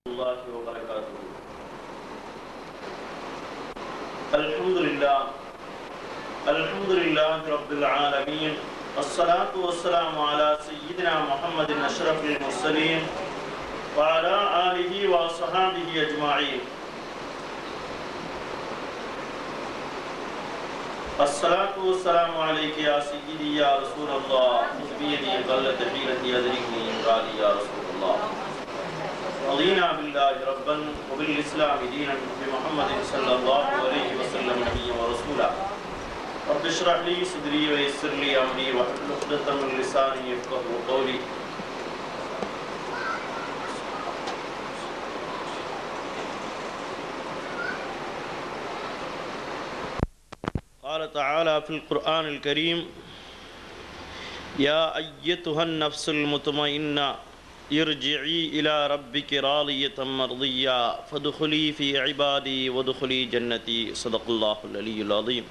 الله وبركاته الحمد لله الحمد لله رب العالمين الصلاة والسلام على سيدنا محمد أشرف المرسلين وعلى آله وصحابه أجمعين الصلاة والسلام عليك يا سيدي يا رسول الله خذ بيدي قلت حيلتي أدركني قال يا رسول الله رضينا بالله ربا وبالإسلام دينا بمحمد صلى الله عليه وسلم نبيا ورسولا رب اشرح لي صدري ويسر لي أمري واحلل عقدة من لساني يفقهوا قولي قال تعالى في القرآن الكريم يا أيتها النفس المطمئنة ارجعي إلى ربك راضية مرضية فادخلي في عبادي وادخلي جنتي صدق الله العلي العظيم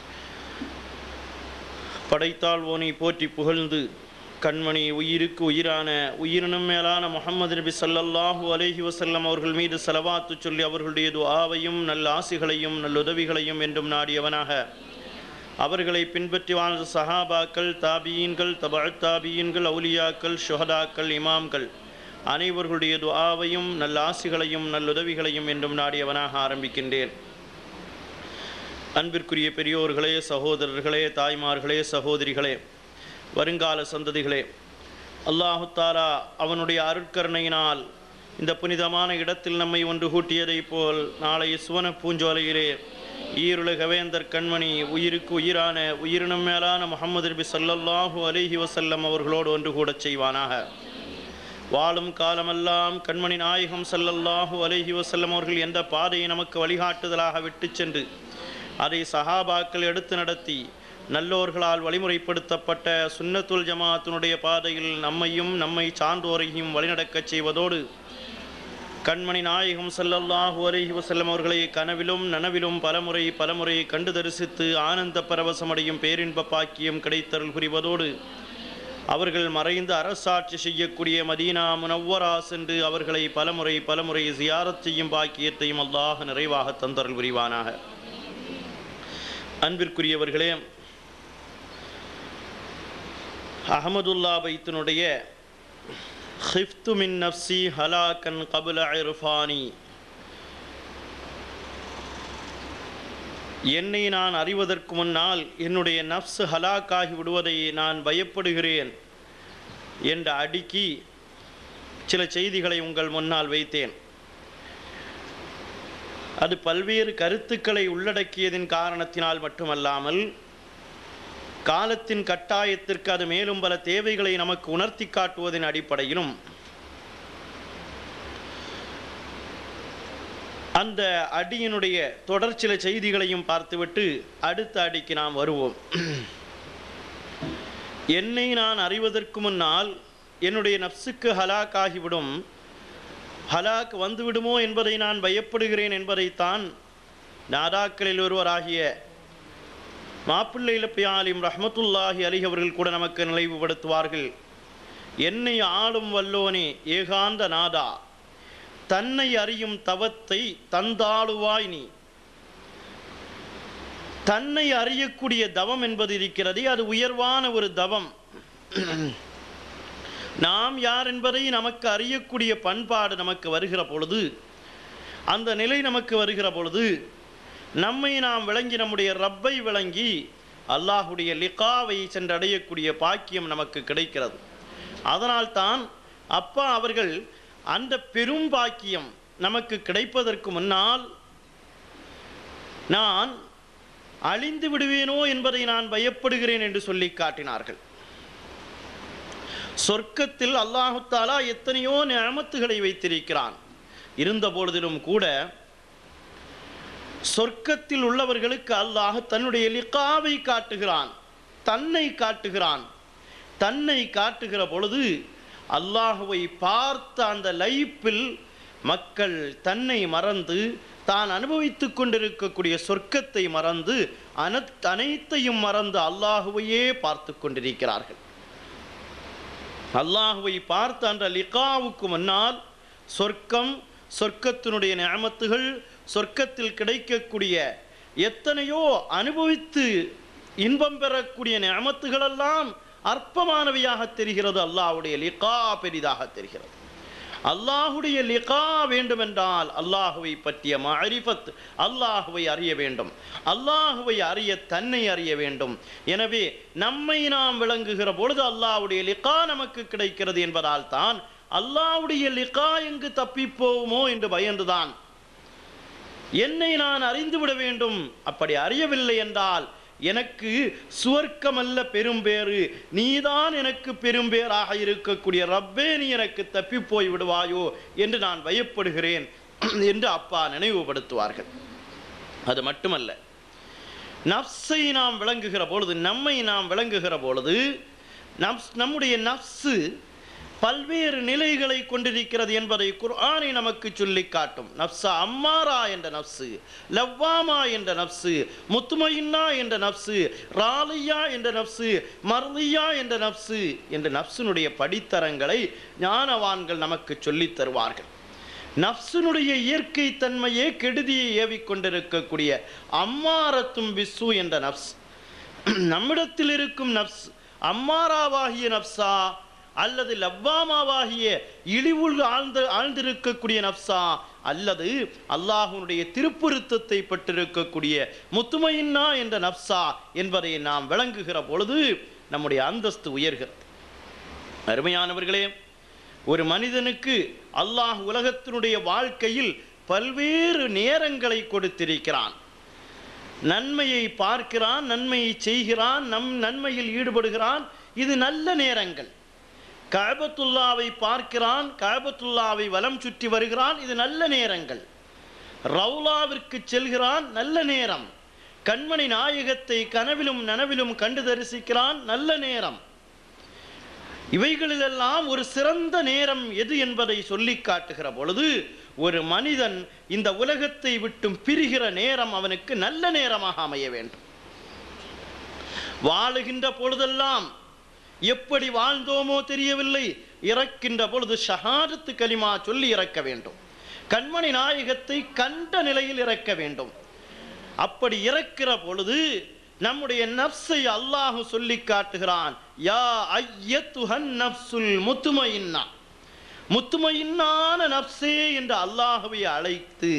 படைத்தாழ்வோனை போற்றி புகழ்ந்து கண்மணி உயிருக்கு உயிரான உயிரினும் மேலான முகமது நபி ஸல்லல்லாஹு அலைஹி வஸல்லம் அவர்கள் மீது செலவாத்து சொல்லி அவர்களுடைய துஆவையும் நல்ல ஆசிகளையும் நல்லுதவிகளையும் என்றும் நாடியவனாக அவர்களை பின்பற்றி வாழ்ந்த சஹாபாக்கள் தாபியீன்கள் தபஅத் தாபியீன்கள் அவுலியாக்கள் ஷுஹதாக்கள் இமாம்கள் அனைவர்களுடைய துஆவையும் நல்ல ஆசிகளையும் நல்லுதவிகளையும் என்றும் நாடியவனாக ஆரம்பிக்கின்றேன் அன்பிற்குரிய பெரியோர்களே சகோதரர்களே தாய்மார்களே சகோதரிகளே வருங்கால சந்ததிகளே அல்லாஹு தாலா அவனுடைய அருட்கருணையினால் இந்த புனிதமான இடத்தில் நம்மை ஒன்று கூட்டியதைப் போல் நாளை சுவன பூஞ்சோலையிலே ஈருலக வேந்தர் கண்மணி உயிருக்கு உயிரான உயிரினும் மேலான முகமது நபி ஸல்லல்லாஹு அலைஹி வஸல்லம் அவர்களோடு ஒன்று கூடச் செய்வானாக வாழும் காலமெல்லாம் கண்மணி நாயகம் ஸல்லல்லாஹு அலைஹி வஸல்லம் அவர்கள் எந்த பாதையை நமக்கு வழிகாட்டுதலாக விட்டுச் சென்று அதை சஹாபாக்கள் எடுத்து நடத்தி நல்லோர்களால் வழிமுறைப்படுத்தப்பட்ட சுன்னத்துல் ஜமாத்தினுடைய பாதையில் நம்மையும் நம்மை சான்றோரையும் வழிநடக்கச் செய்வதோடு கண்மணி நாயகம் ஸல்லல்லாஹு அலைஹி வஸல்லம் அவர்களை கனவிலும் நனவிலும் பலமுறை பலமுறை கண்டு தரிசித்து ஆனந்த பரவசமடையும் பேரின்ப பாக்கியம் கிடைத்தருள் புரிவதோடு அவர்கள் மறைந்து அரசாட்சி செய்யக்கூடிய மதீனா முனவ்வரா சென்று அவர்களை பலமுறை பலமுறை ஜியாரத் செய்யும் பாக்கியத்தையும் அல்லாஹ் நிறைவாக தந்தருள் புரிவானாக அன்பிற்குரியவர்களே அகமதுல்லா பைத்தினுடைய ஹிஃப்து மின் நப்சி ஹலாக்கன் கபுல இர்ஃபானி என்னை நான் அறிவதற்கு முன்னால் என்னுடைய நப்சு ஹலாக்காகி விடுவதை நான் பயப்படுகிறேன் என்ற அடுக்கி சில செய்திகளை உங்கள் முன்னால் வைத்தேன் அது பல்வேறு கருத்துக்களை உள்ளடக்கியதின் காரணத்தினால் மட்டுமல்லாமல் காலத்தின் கட்டாயத்திற்கு அது மேலும் பல தேவைகளை நமக்கு உணர்த்தி காட்டுவதன் அடிப்படையிலும் அந்த அடியினுடைய தொடர் சில செய்திகளையும் பார்த்துவிட்டு அடுத்த அடிக்கு நாம் வருவோம் என்னை நான் அறிவதற்கு முன்னால் என்னுடைய நப்சுக்கு ஹலாக் ஆகிவிடும் ஹலாக் வந்துவிடுமோ என்பதை நான் பயப்படுகிறேன் என்பதைத்தான் நாதாக்களில் ஒருவராகிய மாப்பிள்ளை இலப்பியாலிம் ரஹமத்துல்லாஹி அலி அவர்கள் கூட நமக்கு நினைவுபடுத்துவார்கள் என்னை ஆளும் வல்லோனே ஏகாந்த நாதா தன்னை அறியும் தவத்தை தந்தாளுவாய் நீ தன்னை அறியக்கூடிய தவம் என்பது இருக்கிறதே அது உயர்வான ஒரு தவம் நாம் யார் என்பதை நமக்கு அறியக்கூடிய பண்பாடு நமக்கு வருகிற பொழுது அந்த நிலை நமக்கு வருகிற பொழுது நம்மை நாம் விளங்கி நம்முடைய ரப்பை விளங்கி அல்லாஹுடைய லிகாவை சென்றடையக்கூடிய பாக்கியம் நமக்கு கிடைக்கிறது அதனால்தான் அப்பா அவர்கள் அந்த பெரும் பாக்கியம் நமக்கு கிடைப்பதற்கு முன்னால் நான் அழிந்து விடுவேனோ என்பதை நான் பயப்படுகிறேன் என்று சொல்லி காட்டினார்கள் சொர்க்கத்தில் அல்லாஹு தாலா எத்தனையோ நியமத்துகளை வைத்திருக்கிறான் இருந்த பொழுதிலும் கூட சொர்க்கத்தில் உள்ளவர்களுக்கு அல்லாஹ் தன்னுடைய லிகாவை காட்டுகிறான் தன்னை காட்டுகிறான் தன்னை காட்டுகிற பொழுது அல்லாஹுவை பார்த்த அந்த லைப்பில் மக்கள் தன்னை மறந்து தான் அனுபவித்துக் கொண்டிருக்கக்கூடிய சொர்க்கத்தை மறந்து அனைத் அனைத்தையும் மறந்து அல்லாஹுவையே பார்த்து கொண்டிருக்கிறார்கள் அல்லாஹுவை பார்த்த அந்த லிகாவுக்கு முன்னால் சொர்க்கம் சொர்க்கத்தினுடைய நியமத்துகள் சொர்க்கத்தில் கிடைக்கக்கூடிய எத்தனையோ அனுபவித்து இன்பம் பெறக்கூடிய நியமத்துகளெல்லாம் அற்பமானவையாக தெரிகிறது அல்லாஹ்வுடைய லிகா பெரிதாக தெரிகிறது அல்லாஹுடைய லிகா வேண்டுமென்றால் அல்லாஹுவை பற்றிய மஅரிஃபத் அல்லாஹுவை அறிய வேண்டும் அல்லாஹுவை அறிய தன்னை அறிய வேண்டும் எனவே நம்மை நாம் விளங்குகிற பொழுது அல்லாஹ்வுடைய லிகா நமக்கு கிடைக்கிறது என்பதால் தான் அல்லாஹ்வுடைய லிகா எங்கு தப்பிப் போகுமோ என்று பயந்துதான் என்னை நான் அறிந்து விட வேண்டும் அப்படி அறியவில்லை என்றால் எனக்கு சுவர்க்கமல்ல பெரும்பேறு நீதான் எனக்கு பெரும்பேராக இருக்கக்கூடிய ரப்பே நீ எனக்கு தப்பி போய் விடுவாயோ என்று நான் பயப்படுகிறேன் என்று அப்பா நினைவுபடுத்துவார்கள் அது மட்டுமல்ல நப்ஸை நாம் விளங்குகிற பொழுது நம்மை நாம் விளங்குகிற பொழுது நப்ஸ் நம்முடைய நப்சு பல்வேறு நிலைகளை கொண்டிருக்கிறது என்பதை குர்ஆனை நமக்கு சொல்லி காட்டும் நப்சா அம்மாரா என்ற நப்சு லவ்வாமா என்ற நப்சு முத்துமையின்னா என்ற நப்சு ராலியா என்ற நப்சு மர்லியா என்ற நப்சு என்ற நப்சினுடைய படித்தரங்களை ஞானவான்கள் நமக்கு சொல்லித் தருவார்கள் நப்சினுடைய இயற்கை தன்மையே கெடுதியை ஏவிக் கொண்டிருக்கக்கூடிய அம்மாரத்தும் விசு என்ற நப்ஸ் நம்மிடத்தில் இருக்கும் நப்ஸ் அம்மாராவாகிய நப்சா அல்லது லவ்வாமாவாகிய இழிவுள் ஆழ்ந்து ஆழ்ந்திருக்கக்கூடிய நப்சா அல்லது அல்லாஹ்வுடைய திருப்பொருத்தத்தை பெற்றிருக்கக்கூடிய முத்துமையின்னா என்ற நப்சா என்பதை நாம் விளங்குகிற பொழுது நம்முடைய அந்தஸ்து உயர்கிறது அருமையானவர்களே ஒரு மனிதனுக்கு அல்லாஹ் உலகத்தினுடைய வாழ்க்கையில் பல்வேறு நேரங்களை கொடுத்திருக்கிறான் நன்மையை பார்க்கிறான் நன்மையை செய்கிறான் நம் நன்மையில் ஈடுபடுகிறான் இது நல்ல நேரங்கள் கஅபத்துல்லாவை பார்க்கிறான் கஅபத்துல்லாவை வலம் சுற்றி வருகிறான் இது நல்ல நேரங்கள் ரவுலாவிற்கு செல்கிறான் நல்ல நேரம் கண்மணி நாயகத்தை கனவிலும் நனவிலும் கண்டு தரிசிக்கிறான் நல்ல நேரம் இவைகளிலெல்லாம் ஒரு சிறந்த நேரம் எது என்பதை சொல்லி காட்டுகிற பொழுது ஒரு மனிதன் இந்த உலகத்தை விட்டும் பிரிகிற நேரம் அவனுக்கு நல்ல நேரமாக அமைய வேண்டும் வாழுகின்ற பொழுதெல்லாம் எப்படி வாழ்ந்தோமோ தெரியவில்லை இறக்கின்ற பொழுது ஷஹாதத்து கலிமா சொல்லி இறக்க வேண்டும் கண்மணி நாயகத்தை கண்ட நிலையில் இறக்க வேண்டும் அப்படி இறக்கிற பொழுது நம்முடைய நப்சை அல்லாஹு சொல்லி காட்டுகிறான் யா ஐயத்துஹன் நப்சுல் முத்துமையின்னா முத்துமையின்னான நப்சே என்று அல்லாஹுவை அழைத்து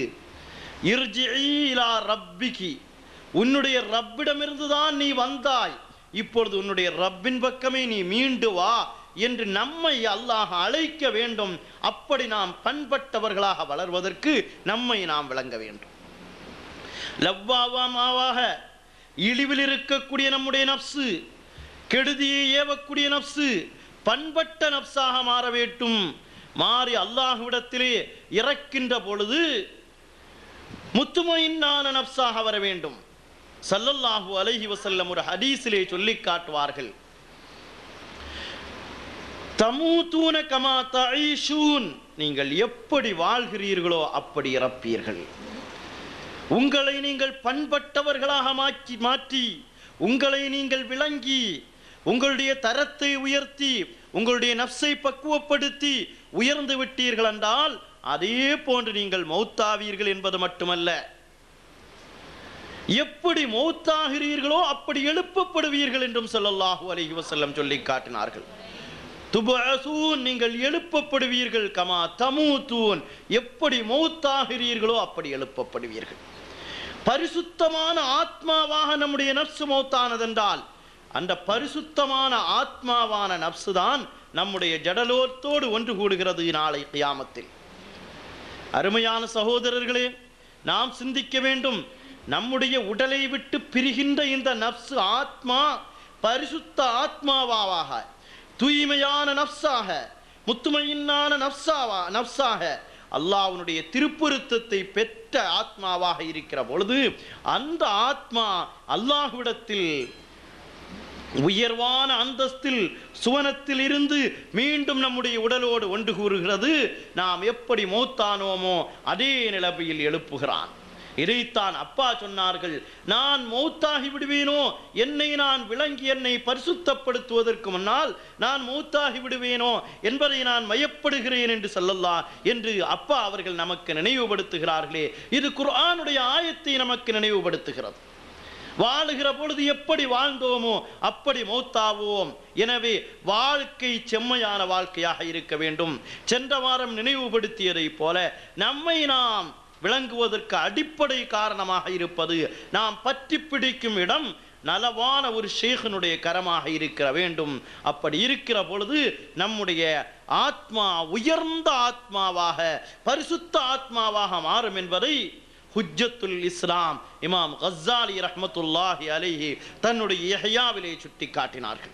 இர்ஜிஈலா ரப்பிகி உன்னுடைய ரப்பிடமிருந்து தான் நீ வந்தாய் இப்பொழுது உன்னுடைய ரப்பின் பக்கமே நீ மீண்டு வா என்று நம்மை அல்லாஹ் அழைக்க வேண்டும் அப்படி நாம் பண்பட்டவர்களாக வளர்வதற்கு நம்மை நாம் விளங்க வேண்டும் லவ்வாவாமாவாக இழிவில் இருக்கக்கூடிய நம்முடைய நப்சு கெடுதியை ஏவக்கூடிய நப்சு பண்பட்ட நப்சாக மாற வேண்டும் மாறி அல்லாஹ்விடத்திலே இறக்கின்ற பொழுது முத்துமையின்னான நப்சாக வர வேண்டும் சல்லல்லாஹு அலைஹி வஸல்லம் ஒரு ஹதீஸிலே சொல்லி காட்டுவார்கள் தமூதூன கமா தஈஷூன் நீங்கள் எப்படி வாழ்கிறீர்களோ அப்படி இறப்பீர்கள் உங்களை நீங்கள் பண்பட்டவர்களாக மாற்றி மாற்றி உங்களை நீங்கள் விளங்கி உங்களுடைய தரத்தை உயர்த்தி உங்களுடைய நப்சை பக்குவப்படுத்தி உயர்ந்து விட்டீர்கள் என்றால் அதே போன்று நீங்கள் மௌத்தாவீர்கள் என்பது மட்டுமல்ல எப்படி மௌத்தாகிறீர்களோ அப்படி எழுப்பப்படுவீர்கள் என்றும் ஸல்லல்லாஹு அலைஹி வஸல்லம் சொல்லி காட்டினார்கள் துபஅசூன் நீங்கள் எழுப்பப்படுவீர்கள் கமா தமூதூன் எப்படி மௌத்தாகிறீர்களோ அப்படி எழுப்பப்படுவீர்கள் பரிசுத்தமான ஆத்மாவாக நம்முடைய நப்சு மௌத்தானதென்றால் அந்த பரிசுத்தமான ஆத்மாவான நப்சு தான் நம்முடைய ஜடலோத்தோடு ஒன்று கூடுகிறது நாளை கியாமத்தில் அருமையான சகோதரர்களே நாம் சிந்திக்க வேண்டும் நம்முடைய உடலை விட்டு பிரிகின்ற இந்த நப்சு ஆத்மா பரிசுத்த ஆத்மாவாக தூய்மையான நப்சாக முத்துமையின்னான நப்சாவா நப்சாக அல்லாஹ்வுடைய திருப்பொருத்தத்தை பெற்ற ஆத்மாவாக இருக்கிற பொழுது அந்த ஆத்மா அல்லாஹ்விடத்தில் உயர்வான அந்தஸ்தில் சுவனத்தில் இருந்து மீண்டும் நம்முடைய உடலோடு ஒன்று கூறுகிறது நாம் எப்படி மௌத்தானோமோ அதே நிலைமையில் எழுப்புகிறான் இதைத்தான் அப்பா சொன்னார்கள் நான் மௌத்தாகி விடுவேனோ என்னை நான் விளங்கி என்னை பரிசுத்தப்படுத்துவதற்கு முன்னால் நான் மௌத்தாகி விடுவேனோ என்பதை நான் மயப்படுகிறேன் என்று சொல்லல்லா என்று அப்பா அவர்கள் நமக்கு நினைவுபடுத்துகிறார்களே இது குர்ஆனுடைய ஆயத்தை நமக்கு நினைவுபடுத்துகிறது வாழுகிற பொழுது எப்படி வாழ்ந்தோமோ அப்படி மௌத்தாவோம் எனவே வாழ்க்கை செம்மையான வாழ்க்கையாக இருக்க வேண்டும் சென்ற வாரம் நினைவுபடுத்தியதைப் போல நம்மை நாம் விளங்குவதற்கு அடிப்படை காரணமாக இருப்பது நாம் பற்றி பிடிக்கும் இடம் நலவான ஒரு ஷேகனுடைய கரமாக இருக்கிற வேண்டும் அப்படி இருக்கிற பொழுது நம்முடைய ஆத்மா உயர்ந்த ஆத்மாவாக பரிசுத்த ஆத்மாவாக மாறும் என்பதை ஹுஜ்ஜத்துல் இஸ்லாம் இமாம் கஸ்ஸாலி ரஹ்மத்துல்லாஹி அலைஹி தன்னுடைய இஹ்யாவிலே சுட்டி காட்டினார்கள்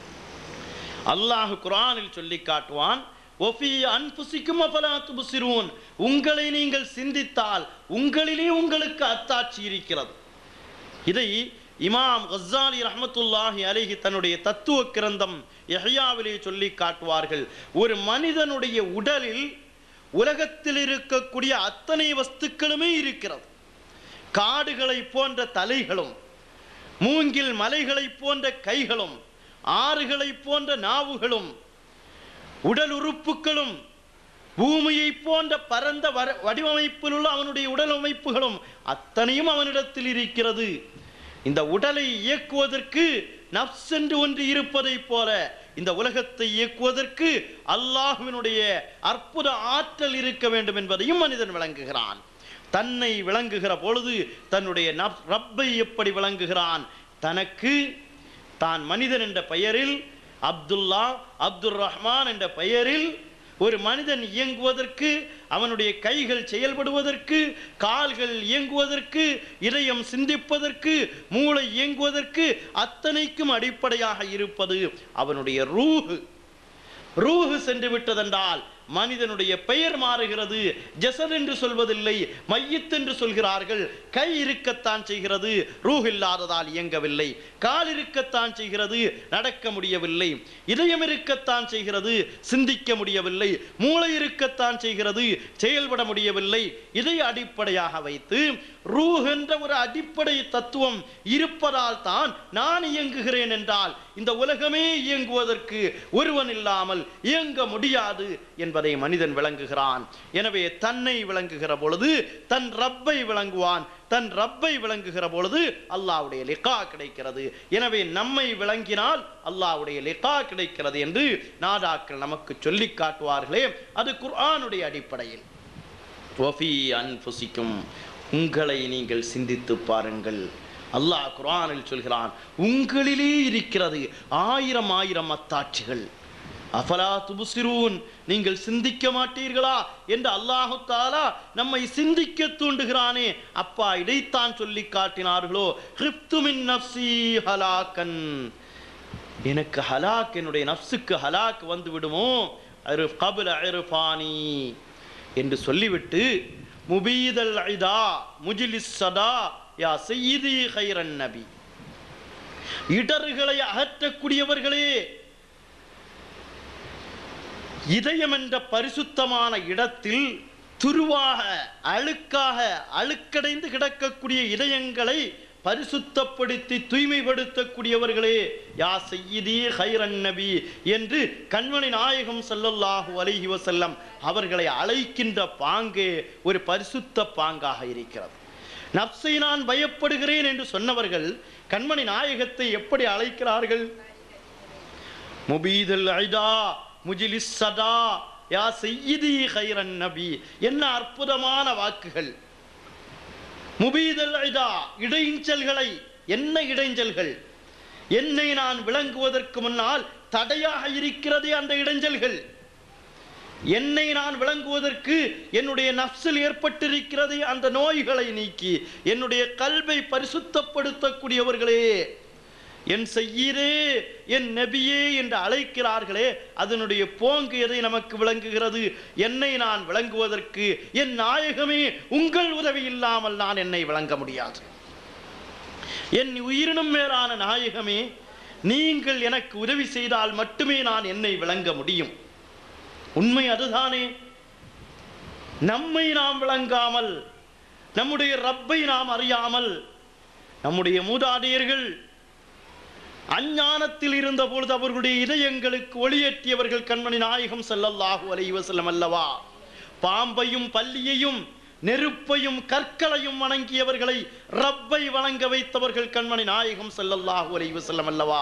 அல்லாஹ் குர்ஆனில் சொல்லி காட்டுவான் ஒஃபி அன்புசிக்கும் அஃபலா துப்சிரூன் உங்களை நீங்கள் சிந்தித்தால் உங்களிலே உங்களுக்கு அத்தாட்சி இருக்கிறது இதை இமாம் கஸ்ஸாலி ரஹ்மத்துல்லாஹி அலைஹி தன்னுடைய தத்துவ கிரந்தம் யஹ்யாவிலே சொல்லி காட்டுவார்கள் ஒரு மனிதனுடைய உடலில் உலகத்தில் இருக்கக்கூடிய அத்தனை வஸ்துக்களுமே இருக்கிறது காடுகளை போன்ற தலைகளும் மூங்கில் மலைகளை போன்ற கைகளும் ஆறுகளை போன்ற நாவுகளும் உடல் உறுப்புகளும் பூமியை போன்ற பரந்த வர- வடிவமைப்பில் உள்ள அவனுடைய உடல் அமைப்புகளும் அத்தனையும் அவனிடத்தில் இருக்கிறது இந்த உடலை இயக்குவதற்கு நப்ஸ் என்று ஒன்று இருப்பதைப் போல இந்த உலகத்தை இயக்குவதற்கு அல்லாஹ்வினுடைய அற்புத ஆற்றல் இருக்க வேண்டும் என்பதையும் மனிதன் விளங்குகிறான் தன்னை விளங்குகிற பொழுது தன்னுடைய நப் ரப்பை எப்படி விளங்குகிறான் தனக்கு தான் மனிதன் என்ற பெயரில் அப்துல்லா அப்துல் ரஹ்மான் என்ற பெயரில் ஒரு மனிதன் இயங்குவதற்கு அவனுடைய கைகள் செயல்படுவதற்கு கால்கள் இயங்குவதற்கு இதயம் சிந்திப்பதற்கு மூளை இயங்குவதற்கு அத்தனைக்கும் அடிப்படையாக இருப்பது அவனுடைய ரூஹு ரூஹு சென்று விட்டதென்றால் மனிதனுடைய பெயர் மாறுகிறது ஜசத் என்று சொல்வதில்லை மையத் என்று சொல்கிறார்கள் கை இருக்கத்தான் செய்கிறது ரூஹ் இல்லாததால் இயங்கவில்லை கால் இருக்கத்தான் செய்கிறது நடக்க முடியவில்லை இதயம் இருக்கத்தான் செய்கிறது சிந்திக்க முடியவில்லை மூளை இருக்கத்தான் செய்கிறது செயல்பட முடியவில்லை இதை அடிப்படையாக வைத்து ரூஹ் என்ற ஒரு அடிப்படை தத்துவம் இருப்பதால் தான் நான் இயங்குகிறேன் என்றால் இந்த உலகமே இயங்குவதற்கு ஒருவன் இல்லாமல் இயங்க முடியாது என்பதை மனிதன் விளங்குகிறான் எனவே தன்னை விளங்குகிற பொழுது தன் ரப்பை விளங்குவான் தன் ரப்பை விளங்குகிற பொழுது அல்லாஹ்வுடைய லிகா கிடைக்கிறது எனவே நம்மை விளங்கினால் அல்லாஹ்வுடைய லிகா கிடைக்கிறது என்று நாதாக்கள் நமக்கு சொல்லி காட்டுவார்களே அது குர்ஆனுடைய அடிப்படையில் வஃபி அன்ஃபுசிக்கும் உங்களை நீங்கள் சிந்தித்து பாருங்கள் அல்லாஹ் குர்ஆனில் சொல்கிறான் உங்களிலே இருக்கிறது ஆயிரம் ஆயிரம் அத்தாட்சிகள் அஃபலா துபுசிரூன் நீங்கள் சிந்திக்க மாட்டீர்களா என்று அல்லாஹு தாலா நம்மை சிந்திக்க தூண்டுகிறானே அப்பா இதைத்தான் சொல்லி காட்டினார்களோ ஹிப்து மின் நஃப்ஸி ஹலாக்கன் எனக்கு ஹலாக் என்னுடைய நஃப்ஸுக்கு ஹலாக் வந்து விடுமோ அரு கபுல அருஃபானி என்று சொல்லிவிட்டு முபீதல் ஐதா முஜிலிஸ் சதா யா செய்தி ஹைரன் நபி இடர்களை அகற்றக்கூடியவர்களே இதயம் என்ற பரிசுத்தமான இடத்தில் துருவாக அழுக்காக அழுக்கடைந்து கிடக்கக்கூடிய இதயங்களை பரிசுத்தப்படுத்தி தூய்மைப்படுத்தக்கூடியவர்களே யா செய்யதே ஹைரன் நபி என்று கண்மணி நாயகம் ஸல்லல்லாஹு அலைஹி வஸல்லம் அவர்களை அழைக்கின்ற பாங்கே ஒரு பரிசுத்த பாங்காக இருக்கிறது நப்சை நான் பயப்படுகிறேன் என்று சொன்னவர்கள் கண்மணி நாயகத்தை எப்படி அழைக்கிறார்கள் முபீதல் ஐதா முஜிலிஸ் சதா யா செய்யதி ஹைரன் நபி என்ன அற்புதமான வாக்குகள் முபீதல் ஐதா இடைஞ்சல்களை என்ன இடைஞ்சல்கள் என்னை நான் விளங்குவதற்கு முன்னால் தடையாக இருக்கிறதே அந்த இடைஞ்சல்கள் என்னை நான் விளங்குவதற்கு என்னுடைய நப்சில் ஏற்பட்டிருக்கிறது அந்த நோய்களை நீக்கி என்னுடைய கல்வை பரிசுத்தப்படுத்தக்கூடியவர்களே என் செய்யீரே என் நபியே என்று அழைக்கிறார்களே அதனுடைய போங்கு எதை நமக்கு விளங்குகிறது என்னை நான் விளங்குவதற்கு என் நாயகமே உங்கள் உதவி இல்லாமல் நான் என்னை விளங்க முடியாது என் உயிரினும் மேலான நாயகமே நீங்கள் எனக்கு உதவி செய்தால் மட்டுமே நான் என்னை விளங்க முடியும் உண்மை அதுதானே நம்மை நாம் விளங்காமல் நம்முடைய ரப்பை நாம் அறியாமல் நம்முடைய மூதாதையர்கள் அஞ்ஞானத்தில் இருந்த பொழுது அவர்களுடைய இதயங்களுக்கு ஒளியேற்றியவர்கள் கண்மணி நாயகம் ஸல்லல்லாஹு அலைஹி வஸல்லம் அல்லவா பாம்பையும் பல்லியையும் நெருப்பையும் கற்களையும் வணங்கியவர்களை ரப்பை வணங்க வைத்தவர்கள் கண்மணி நாயகம் ஸல்லல்லாஹு அலைஹி வஸல்லம் அல்லவா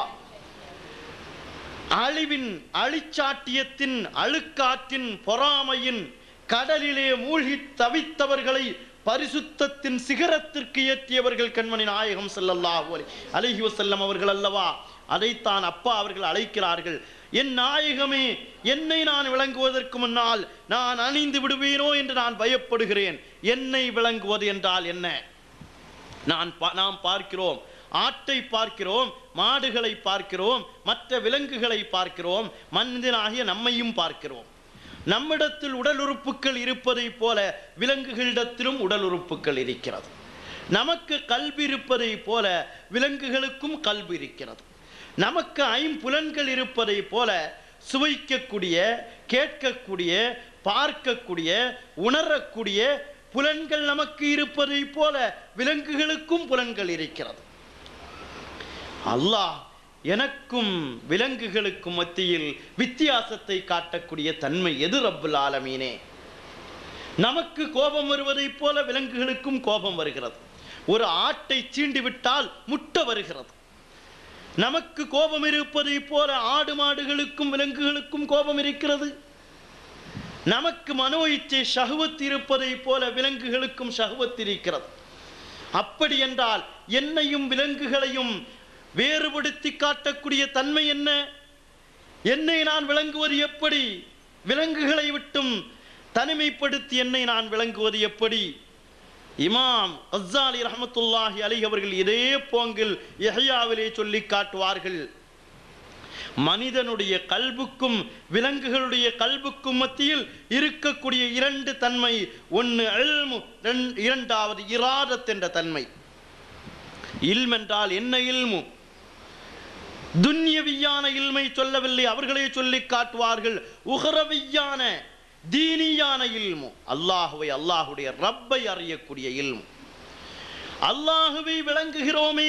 அழிவின் அழிச்சாட்டியத்தின் அழுக்காற்றின் பொறாமையின் கடலிலே மூழ்கி தவித்தவர்களை பரிசுத்தத்தின் சிகரத்திற்கு ஏற்றியவர்கள் கண்மணி நாயகம் ஸல்லல்லாஹு அலைஹி அலைஹி வஸல்லம் அவர்கள் அல்லவா அதைத்தான் அப்பா அவர்கள் அழைக்கிறார்கள் என் நாயகமே என்னை நான் விளங்குவதற்கு முன்னால் நான் அணிந்து விடுவேனோ என்று நான் பயப்படுகிறேன் என்னை விளங்குவது என்றால் என்ன நான் பா- நாம் பார்க்கிறோம் ஆட்டை பார்க்கிறோம் மாடுகளை பார்க்கிறோம் மற்ற விலங்குகளை பார்க்கிறோம் மனிதனாகிய நம்மையும் பார்க்கிறோம் நம்மிடத்தில் உடல் உறுப்புகள் இருப்பதைப் போல விலங்குகளிடத்திலும் உடல் உறுப்புகள் இருக்கிறது நமக்கு கல்வி இருப்பதைப் போல விலங்குகளுக்கும் கல்வி இருக்கிறது நமக்கு ஐம்புலன்கள் இருப்பதைப் போல சுவைக்கக்கூடிய கேட்கக்கூடிய பார்க்கக்கூடிய உணரக்கூடிய புலன்கள் நமக்கு இருப்பதைப் போல விலங்குகளுக்கும் புலன்கள் இருக்கிறது அல்லாஹ் எனக்கும் விலங்குகளுக்கும் மத்தியில் வித்தியாசத்தை காட்டக்கூடிய தன்மை எது ரப்புல் ஆலமீனே நமக்கு கோபம் வருவதைப் போல விலங்குகளுக்கும் கோபம் வருகிறது ஒரு ஆட்டை சீண்டி விட்டால் முட்டை வருகிறது நமக்கு கோபம் இருப்பதைப் போல ஆடு மாடுகளுக்கும் விலங்குகளுக்கும் கோபம் இருக்கிறது நமக்கு மனோ இச்சை ஷஹ்வத் இருப்பதைப் போல விலங்குகளுக்கும் ஷஹ்வத் இருக்கிறது அப்படி என்றால் என்னையும் விலங்குகளையும் வேறுபடுத்தி காட்டக்கூடிய தன்மை என்ன என்னை நான் விளங்குவது எப்படி விலங்குகளை விட்டும் தனிமைப்படுத்தி என்னை நான் விளங்குவது எப்படி இமாம் அஸ்ஸாலி ரஹமத்துல்லாஹி அலி அவர்கள் இதே போங்கில் யஹ்யாவிலே சொல்லி காட்டுவார்கள் மனிதனுடைய கல்புக்கும் விலங்குகளுடைய கல்புக்கும் மத்தியில் இருக்கக்கூடிய இரண்டு தன்மை ஒன்று இல்மு ரெண்- இரண்டாவது இராதத் என்ற தன்மை இல்ம் என்றால் என்ன இல்மு துன்யவியான இல்மை சொல்லவில்லை அவர்களே சொல்லி காட்டுவார்கள் உகரவியான தீனியான இல்மு அல்லாஹுவை அல்லாஹுடைய ரப்பை அறியக்கூடிய இல்மு அல்லாஹுவை விளங்குகிறோமே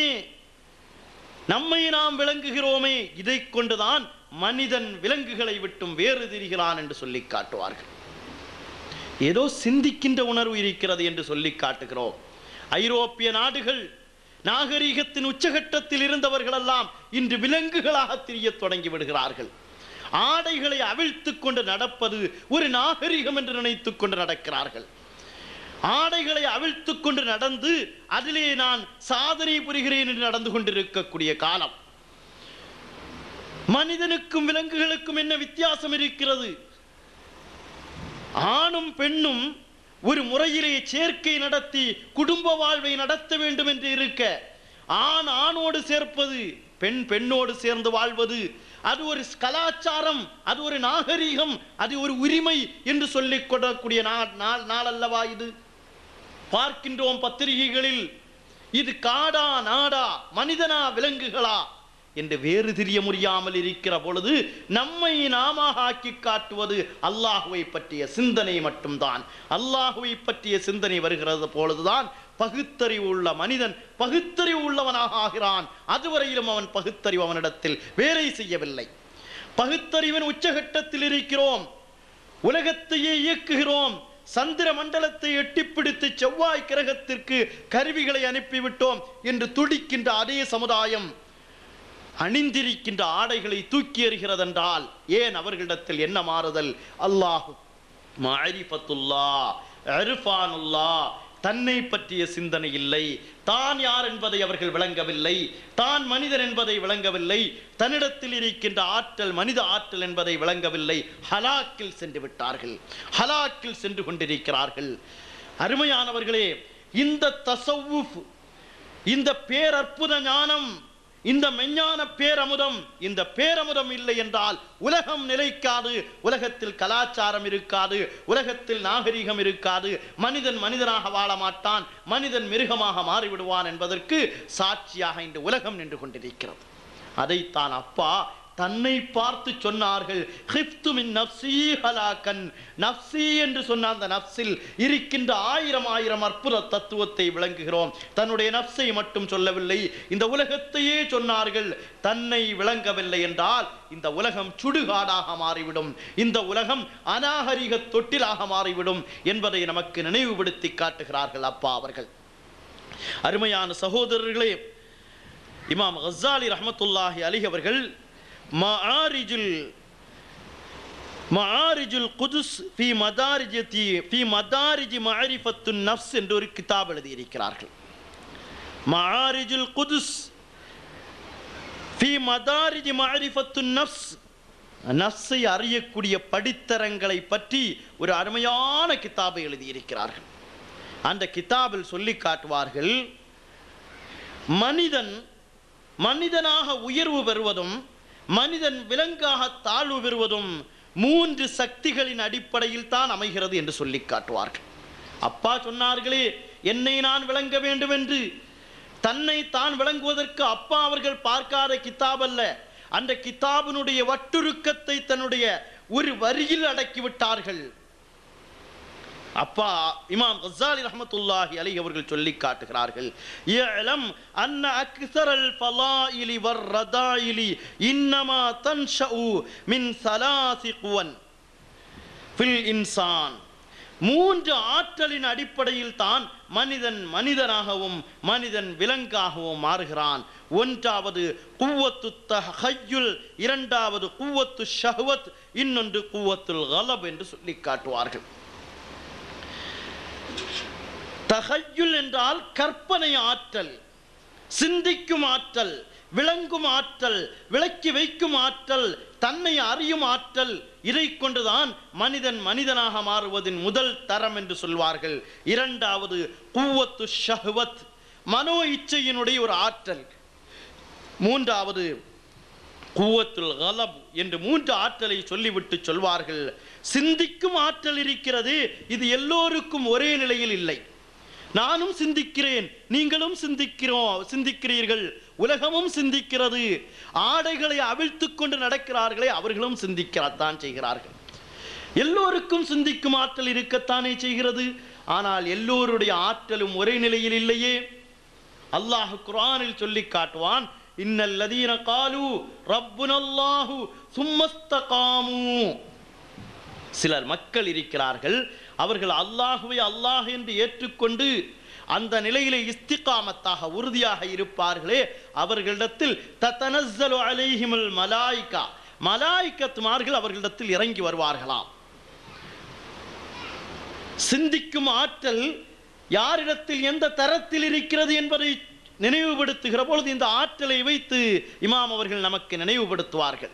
நம்மை நாம் விளங்குகிறோமே இதை கொண்டுதான் மனிதன் விலங்குகளை விட்டும் வேறு திரிகிறான் என்று சொல்லி காட்டுவார்கள் ஏதோ சிந்திக்கின்ற உணர்வு இருக்கிறது என்று சொல்லி காட்டுகிறோம் ஐரோப்பிய நாடுகள் நாகரீகத்தின் உச்சகட்டத்தில் இருந்தவர்களெல்லாம் இன்று விலங்குகளாக திரியத் தொடங்கி விடுகிறார்கள் ஆடைகளை அவிழ்த்துக் கொண்டு நடப்பது ஒரு நாகரிகம் என்று நினைத்துக் கொண்டு நடக்கிறார்கள் ஆடைகளை அவிழ்த்துக் கொண்டு நடந்து அதிலே நான் சாதனை புரிகிறேன் என்று நடந்து கொண்டிருக்கக்கூடிய காலம் மனிதனுக்கும் விலங்குகளுக்கும் என்ன வித்தியாசம் இருக்கிறது ஆணும் பெண்ணும் ஒரு முறையிலே சேர்க்கை நடத்தி குடும்ப வாழ்வை நடத்த வேண்டும் என்று இருக்க ஆண் ஆணோடு சேர்ப்பது பெண் பெண்ணோடு சேர்ந்து வாழ்வது அது ஒரு கலாச்சாரம் அது ஒரு நாகரீகம் அது ஒரு உரிமை என்று சொல்லிக் கொள்ளக்கூடிய நா- நாள் நாள் அல்லவா இது பார்க்கின்றோம் பத்திரிகைகளில் இது காடா நாடா மனிதனா விலங்குகளா என்று வேறு தெரிய முடியாமல் இருக்கிற பொழுது நம்மை நாம ஆக்கி காட்டுவது அல்லாஹுவை பற்றிய சிந்தனை மட்டும்தான் அல்லாஹுவை பற்றிய சிந்தனை வருகிறது பொழுதுதான் பகுத்தறிவு உள்ள மனிதன் பகுத்தறிவு உள்ளவனாக ஆகிறான் அதுவரையிலும் அவன் பகுத்தறிவு அவனிடத்தில் வேலை செய்யவில்லை பகுத்தறிவின் உச்சகட்டத்தில் இருக்கிறோம் உலகத்தையே இயக்குகிறோம் சந்திர மண்டலத்தை எட்டிப்பிடித்து செவ்வாய் கிரகத்திற்கு கருவிகளை அனுப்பிவிட்டோம் என்று துடிக்கின்ற அதே சமுதாயம் அணிந்திருக்கின்ற ஆடைகளை தூக்கி எறிகிறதென்றால் ஏன் அவர்களிடத்தில் என்ன மாறுதல் அல்லாஹ் மாரிஃபத்துல்லா அருஃபானுல்லா தன்னை பற்றிய சிந்தனை இல்லை தான் யார் என்பதை அவர்கள் விளங்கவில்லை தான் மனிதன் என்பதை விளங்கவில்லை தன்னிடத்தில் இருக்கின்ற ஆற்றல் மனித ஆற்றல் என்பதை விளங்கவில்லை ஹலாக்கில் சென்று விட்டார்கள் ஹலாக்கில் சென்று கொண்டிருக்கிறார்கள் அருமையானவர்களே இந்த தசவுஃப் இந்த பேரற்புத ஞானம் இந்த மெஞ்ஞான பேரமுதம் இந்த பேரமுதம் இல்லை என்றால் உலகம் நிலைக்காது உலகத்தில் கலாச்சாரம் இருக்காது உலகத்தில் நாகரிகம் இருக்காது மனிதன் மனிதனாக வாழ மாட்டான் மனிதன் மிருகமாக மாறிவிடுவான் என்பதற்கு சாட்சியாக இந்த உலகம் நின்று கொண்டிருக்கிறது அதைத்தான் அப்பா தன்னை பார்த்து சொன்னார்கள் "ஹிஃப்து மின் நஃப்ஸி ஹலாக்கன்." நஃப்ஸி என்று சொன்ன அந்த நஃப்ஸில் இருக்கின்ற ஆயிரம் ஆயிரம் அற்புத தத்துவத்தை விளங்குகிறோம் தன்னுடைய நஃப்ஸை மட்டும் சொல்லவில்லை இந்த உலகத்தையே சொன்னார்கள் தன்னை விளங்கவில்லை என்றால் இந்த உலகம் சுடுகாடாக மாறிவிடும் இந்த உலகம் அநாகரிக தொட்டிலாக மாறிவிடும் என்பதை நமக்கு நினைவுபடுத்தி காட்டுகிறார்கள் அப்பா அவர்கள் அருமையான சகோதரர்களே இமாம் கஸ்ஸாலி ரஹ்மத்துல்லாஹி அலி அவர்கள் மஆரிஜுல் மஆரிஜுல் குதுஸ் ஃபி மதாரிஜதி ஃபி மதாரிஜி மஅரிஃபத்து நஃப்ஸ் என்று ஒரு கிதாப் எழுதியிருக்கிறார்கள் மஆரிஜுல் குதுஸ் ஃபி மதாரிஜி மஅரிஃபத்து நஃப்ஸ் நஃப்ஸை அறியக்கூடிய படித்தரங்களை பற்றி ஒரு அருமையான கிதாபை எழுதியிருக்கிறார்கள் அந்த கிதாபில் சொல்லி காட்டுவார்கள் மனிதன் மனிதனாக உயர்வு பெறுவதும் மனிதன் விலங்காக தாழ்வு பெறுவதும் மூன்று சக்திகளின் அடிப்படையில் தான் அமைகிறது என்று சொல்லி காட்டுவார்கள் அப்பா சொன்னார்களே என்னை நான் விளங்க வேண்டும் என்று தன்னை தான் விளங்குவதற்கு அப்பா அவர்கள் பார்க்காத கிதாப் அல்ல அந்த கிதாபினுடைய வட்டுருக்கத்தை தன்னுடைய ஒரு வரியில் அடக்கி விட்டார்கள் அப்பா இமாம் கஸ்ஸாலி ரஹ்மத்துல்லாஹி அலைஹி அவர்கள் சொல்லி காட்டுகிறார்கள் இஅலம் அன்ன அக்ஸரல் ஃபலாயிலி வர்ரதாயிலி இன்னமா தன்ஷஉ மின் ஸலாசி குவன் ஃபில் இன்சான் மூன்று ஆற்றலின் அடிப்படையில் தான் மனிதன் மனிதனாகவும் மனிதன் விலங்காகவும் மாறுகிறான் ஒன்றாவது குவத்து தஹய்யுல் இரண்டாவது குவத்து ஷஹ்வத் இன்னொன்று குவத்துல் கலப் என்று சொல்லி காட்டுவார்கள் தஹய்யுல் என்றால் கற்பனை ஆற்றல் சிந்திக்கும் ஆற்றல் விளங்கும் ஆற்றல் விளக்கி வைக்கும் ஆற்றல் தன்னை அறியும் ஆற்றல் இதை கொண்டுதான் மனிதன் மனிதனாக மாறுவதின் முதல் தரம் என்று சொல்வார்கள் இரண்டாவது குவத்து ஷஹ்வத் மனோ இச்சையினுடைய ஒரு ஆற்றல் மூன்றாவது குவத்துல் கலப் என்று மூன்று ஆற்றலை சொல்லிவிட்டு சொல்வார்கள் சிந்திக்கும் ஆற்றல் இருக்கிறது இது எல்லோருக்கும் ஒரே நிலையில் இல்லை நானும் சிந்திக்கிறேன் நீங்களும் சிந்திக்கிறோம் சிந்திக்கிறீர்கள் உலகமும் சிந்திக்கிறது ஆடைகளை அவிழ்த்து கொண்டு நடக்கிறார்களே அவர்களும் சிந்திக்கத்தான் செய்கிறார்கள் எல்லோருக்கும் சிந்திக்கும் ஆற்றல் இருக்கத்தானே செய்கிறது ஆனால் எல்லோருடைய ஆற்றலும் ஒரே நிலையில் இல்லையே அல்லாஹ் குர்ஆனில் சொல்லி காட்டுவான் இன்னல்லதீன காலு ரப்புனல்லாஹு சும்மஸ்தகாமு சிலர் மக்கள் இருக்கிறார்கள் அவர்கள் அல்லாஹுவை அல்லாஹ் என்று ஏற்றுக்கொண்டு அந்த நிலையிலே இஸ்திகாமத்தாக உறுதியாக இருப்பார்களே அவர்களிடத்தில் தத்தனஸ்ஸலு அலைஹிமுல் மலாய்கா மலாய்க்கத்துமார்கள் அவர்களிடத்தில் இறங்கி வருவார்களாம் சிந்திக்கும் ஆற்றல் யாரிடத்தில் எந்த தரத்தில் இருக்கிறது என்பதை நினைவுபடுத்துகிற பொழுது இந்த ஆற்றலை வைத்து இமாம் அவர்கள் நமக்கு நினைவுபடுத்துவார்கள்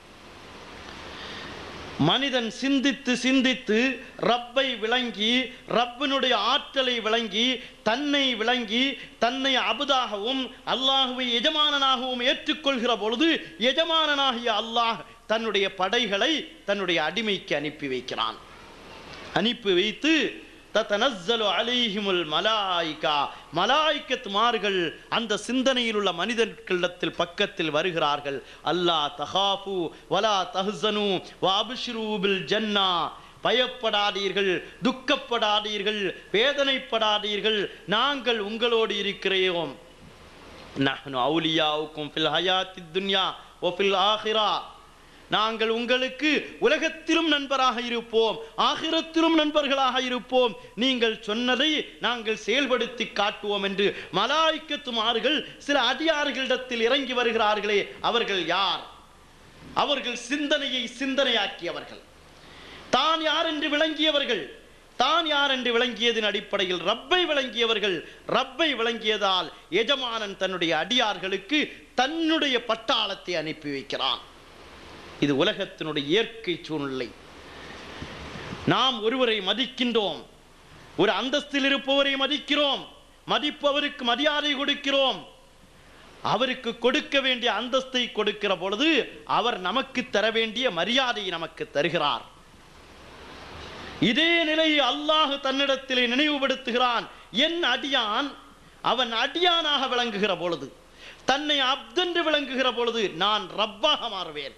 மனிதன் சிந்தித்து சிந்தித்து ரப்பை விளங்கி ரப்பினுடைய ஆற்றலை விளங்கி தன்னை விளங்கி தன்னை அபுதாகவும் அல்லாஹுவை எஜமானனாகவும் ஏற்றுக்கொள்கிற பொழுது எஜமானனாகிய அல்லாஹ் தன்னுடைய படைகளை தன்னுடைய அடிமைக்கு அனுப்பி வைக்கிறான் அனுப்பி வைத்து தத்தனஸ்ஸலு அலைஹிமுல் மலாய்கா மலாய்க்கத்துமார்கள் அந்த சிந்தனையில் உள்ள மனிதர்களிடத்தில் பக்கத்தில் வருகிறார்கள் அல்லாஹ் தஹாஃபு வலா தஹ்சனு வாபிஷ்ரு பில் ஜன்னா பயப்படாதீர்கள் துக்கப்படாதீர்கள் வேதனைப்படாதீர்கள் நாங்கள் உங்களோடு இருக்கிறோம் நஹ்னு அவுலியாவுக்கும் ஃபில் ஹயாத்தி துன்யா ஓ ஃபில் ஆஹிரா நாங்கள் உங்களுக்கு உலகத்திலும் நண்பராக இருப்போம் ஆகிரத்திலும் நண்பர்களாக இருப்போம் நீங்கள் சொன்னதை நாங்கள் செயல்படுத்தி காட்டுவோம் என்று மலாய்க்கத்துமார்கள் சில அடியார்களிடத்தில் இறங்கி வருகிறார்களே அவர்கள் யார் அவர்கள் சிந்தனையை சிந்தனையாக்கியவர்கள் தான் யார் என்று விளங்கியவர்கள் தான் யார் என்று விளங்கியதின் அடிப்படையில் ரப்பை விளங்கியவர்கள் ரப்பை விளங்கியதால் எஜமானன் தன்னுடைய அடியார்களுக்கு தன்னுடைய பட்டாளத்தை அனுப்பி வைக்கிறான் இது உலகத்தினுடைய இயற்கை சூழ்நிலை நாம் ஒருவரை மதிக்கின்றோம் ஒரு அந்தஸ்தில் இருப்பவரை மதிக்கிறோம் மதிப்பவருக்கு மரியாதை கொடுக்கிறோம் அவருக்கு கொடுக்க வேண்டிய அந்தஸ்தை கொடுக்கிற பொழுது அவர் நமக்கு தர வேண்டிய மரியாதையை நமக்கு தருகிறார் இதே நிலையை அல்லாஹ் தன்னிடத்திலே நினைவுபடுத்துகிறான் என் அடியான் அவன் அடியானாக விளங்குகிற பொழுது தன்னை அப்தென்று விளங்குகிற பொழுது நான் ரப்பாக மாறுவேன்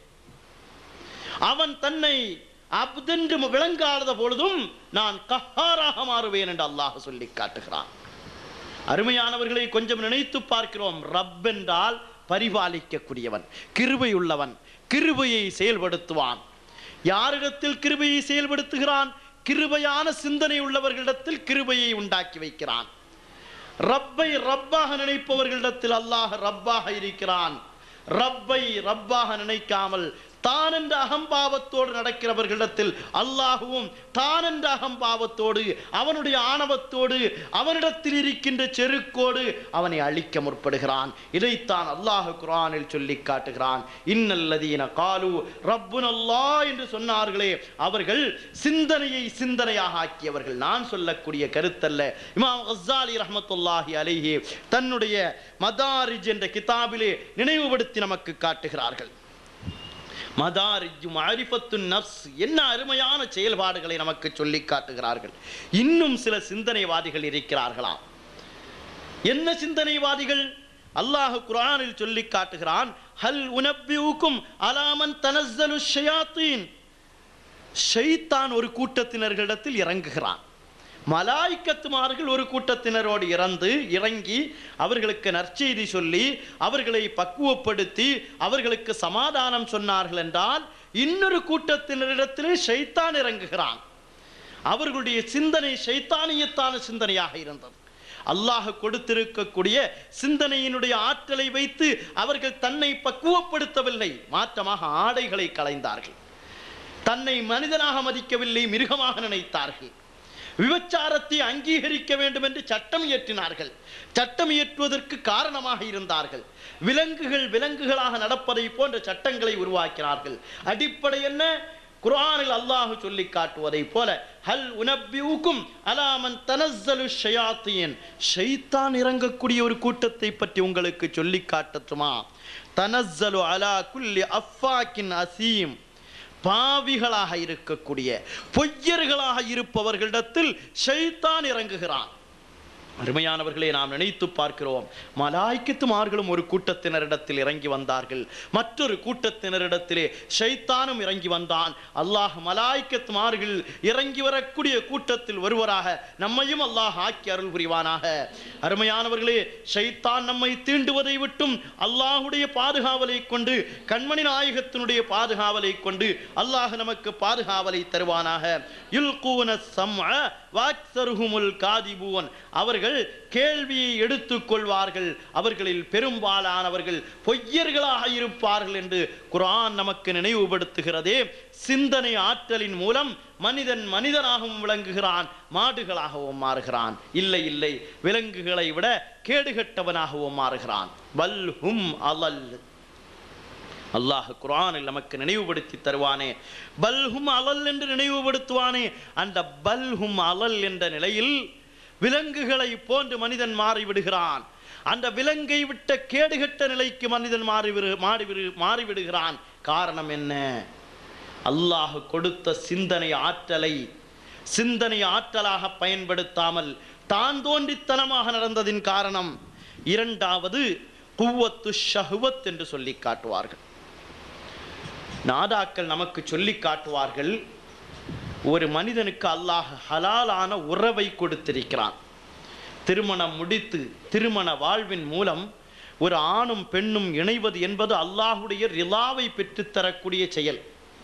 அவன் தன்னை அப்தென்று விளங்காத பொழுதும் நான் கஹாராக மாறுவேன் என்று அல்லாஹ் சொல்லி காட்டுகிறான் அருமையானவர்களை கொஞ்சம் நினைத்து பார்க்கிறோம் ரப் என்றால் பரிபாலிக்கக்கூடியவன் கிருபையுள்ளவன் கிருபையை செயல்படுத்துவான் யாரிடத்தில் கிருபையை செயல்படுத்துகிறான் கிருபையான சிந்தனை உள்ளவர்களிடத்தில் கிருபையை உண்டாக்கி வைக்கிறான் ரப்பை ரப்பாக நினைப்பவர்களிடத்தில் அல்லாஹ் ரப்பாக இருக்கிறான் ரப்பை ரப்பாக நினைக்காமல் தான் என்ற அகம்பாவத்தோடு நடக்கிறவர்களிடத்தில் அல்லாஹுவும் தான் என்ற அகம்பாவத்தோடு அவனுடைய ஆணவத்தோடு அவனிடத்தில் இருக்கின்ற செருக்கோடு அவனை அழிக்க முற்படுகிறான் இதைத்தான் அல்லாஹ் குரானில் சொல்லி காட்டுகிறான் இன்னல்லதீன காலு ரப்புன் அல்லாஹ் என்று சொன்னார்களே அவர்கள் சிந்தனையை சிந்தனையாக ஆக்கியவர்கள் நான் சொல்லக்கூடிய கருத்தல்ல இமாம் கஸ்ஸாலி ரஹ்மத்துல்லாஹி அலைஹி தன்னுடைய மதாரிஜ் என்ற கிதாபிலே நினைவுபடுத்தி நமக்கு காட்டுகிறார்கள் மதாரிஜு மாரிஃபத்து நப்ஸ் என்ன அருமையான செயல்பாடுகளை நமக்கு சொல்லி காட்டுகிறார்கள் இன்னும் சில சிந்தனைவாதிகள் இருக்கிறார்களாம் என்ன சிந்தனைவாதிகள் அல்லாஹ் குர்ஆனில் சொல்லி காட்டுகிறான் ஹல் உனப்பியூக்கும் அலாமன் தனஸ்ஸலு ஷயாத்தீன் ஷைத்தான் ஒரு கூட்டத்தினர்களிடத்தில் இறங்குகிறான் மலாய்க்கத்துமார்கள் ஒரு கூட்டத்தினரோடு இறந்து இறங்கி அவர்களுக்கு நற்செய்தி சொல்லி அவர்களை பக்குவப்படுத்தி அவர்களுக்கு சமாதானம் சொன்னார்கள் என்றால் இன்னொரு கூட்டத்தினரிடத்திலே ஷைத்தான் இறங்குகிறான் அவர்களுடைய சிந்தனை ஷைத்தானியத்தான சிந்தனையாக இருந்தது அல்லாஹ் கொடுத்திருக்கக்கூடிய சிந்தனையினுடைய ஆற்றலை வைத்து அவர்கள் தன்னை பக்குவப்படுத்தவில்லை மாற்றமாக ஆடைகளை களைந்தார்கள் தன்னை மனிதனாக மதிக்கவில்லை மிருகமாக நினைத்தார்கள் விபச்சாரத்தை அங்கீகரிக்க வேண்டும் என்று சட்டம் இயற்றினார்கள் சட்டம் இயற்றுவதற்கு காரணமாக இருந்தார்கள் விலங்குகள் விலங்குகளாக நடப்பதை போன்ற சட்டங்களை உருவாக்கினார்கள் அடிப்படை என்ன குர்ஆனில் அல்லாஹ் சொல்லி காட்டுவதை போல ஹல் உனப்பியூக்கும் அலாமன் தனஸ்ஸலு ஷயாத்தீன் ஷைத்தான் இறங்கக்கூடிய ஒரு கூட்டத்தை பற்றி உங்களுக்கு சொல்லி காட்டட்டுமா தனஸ்ஸலு அலா குல்லி அஃபாக்கின் அசீம் பாவிகளாக இருக்கக்கூடிய பொய்யர்களாக இருப்பவர்களிடத்தில் ஷைத்தான் இறங்குகிறான் அருமையானவர்களே நாம் நினைத்து பார்க்கிறோம் மலாய்க்கத்துமார்களும் ஒரு கூட்டத்தினரிடத்தில் இறங்கி வந்தார்கள் மற்றொரு கூட்டத்தினரிடத்திலே ஷைத்தானும் இறங்கி வந்தான் அல்லாஹ் மலாய்க்கத்துமார்கள் இறங்கி வரக்கூடிய கூட்டத்தில் ஒருவராக நம்மையும் அல்லாஹ் ஆக்கி அருள் புரிவானாக அருமையானவர்களே ஷைத்தான் நம்மை தீண்டுவதை விட்டும் அல்லாஹுடைய பாதுகாவலை கொண்டு கண்மணி நாயகத்தினுடைய பாதுகாவலை கொண்டு அல்லாஹ் நமக்கு பாதுகாவலை தருவானாக யுல்கூன சம்அ வாக்சருஹுமுல் காதிபூன் அவர்கள் கேள்வியை எடுத்துக் கொள்வார்கள் அவர்களில் பெரும்பாலானவர்கள் பொய்யர்களாக இருப்பார்கள் என்று குர்ஆன் நமக்கு நினைவுபடுத்துகிறதே சிந்தனை ஆற்றலின் மூலம் மனிதன் மனிதனாகவும் விளங்குகிறான் மாடுகளாகவும் மாறுகிறான் இல்லை இல்லை விலங்குகளை விட கேடுகட்டவனாகவும் மாறுகிறான் வல்ஹும் அலல் அல்லாஹ் குர்ஆனில் நமக்கு நினைவுபடுத்தி தருவானே பல்ஹும் அலல் என்று நினைவுபடுத்துவானே அந்த பல்ஹும் அலல் என்ற நிலையில் விலங்குகளை போன்று மனிதன் மாறிவிடுகிறான் அந்த விலங்கை விட்ட கேடுகட்ட நிலைக்கு மனிதன் மாறி மாறி மாறிவிடுகிறான் காரணம் என்ன அல்லாஹ் கொடுத்த சிந்தனை ஆற்றலை சிந்தனை ஆற்றலாக பயன்படுத்தாமல் தான் தோன்றித்தனமாக நடந்ததின் காரணம் இரண்டாவது குவத்து ஷஹுவத் என்று சொல்லி காட்டுவார்கள் நாதாக்கள் நமக்கு சொல்லி காட்டுவார்கள் ஒரு மனிதனுக்கு அல்லாஹ் ஹலாலான உறவை கொடுத்திருக்கிறான் திருமணம் முடித்து திருமண வாழ்வின் மூலம் ஒரு ஆணும் பெண்ணும் இணைவது என்பது அல்லாஹுடைய ரிலாவை பெற்றுத்தரக்கூடிய செயல்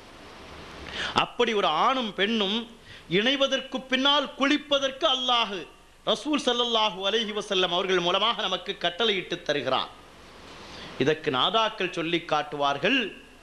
அப்படி ஒரு ஆணும் பெண்ணும் இணைவதற்கு பின்னால் குளிப்பதற்கு அல்லாஹு ரசூல் ஸல்லல்லாஹு அலைஹி வஸல்லம் அவர்கள் மூலமாக நமக்கு கட்டளையிட்டு தருகிறான் இதற்கு நாதாக்கள் சொல்லி காட்டுவார்கள்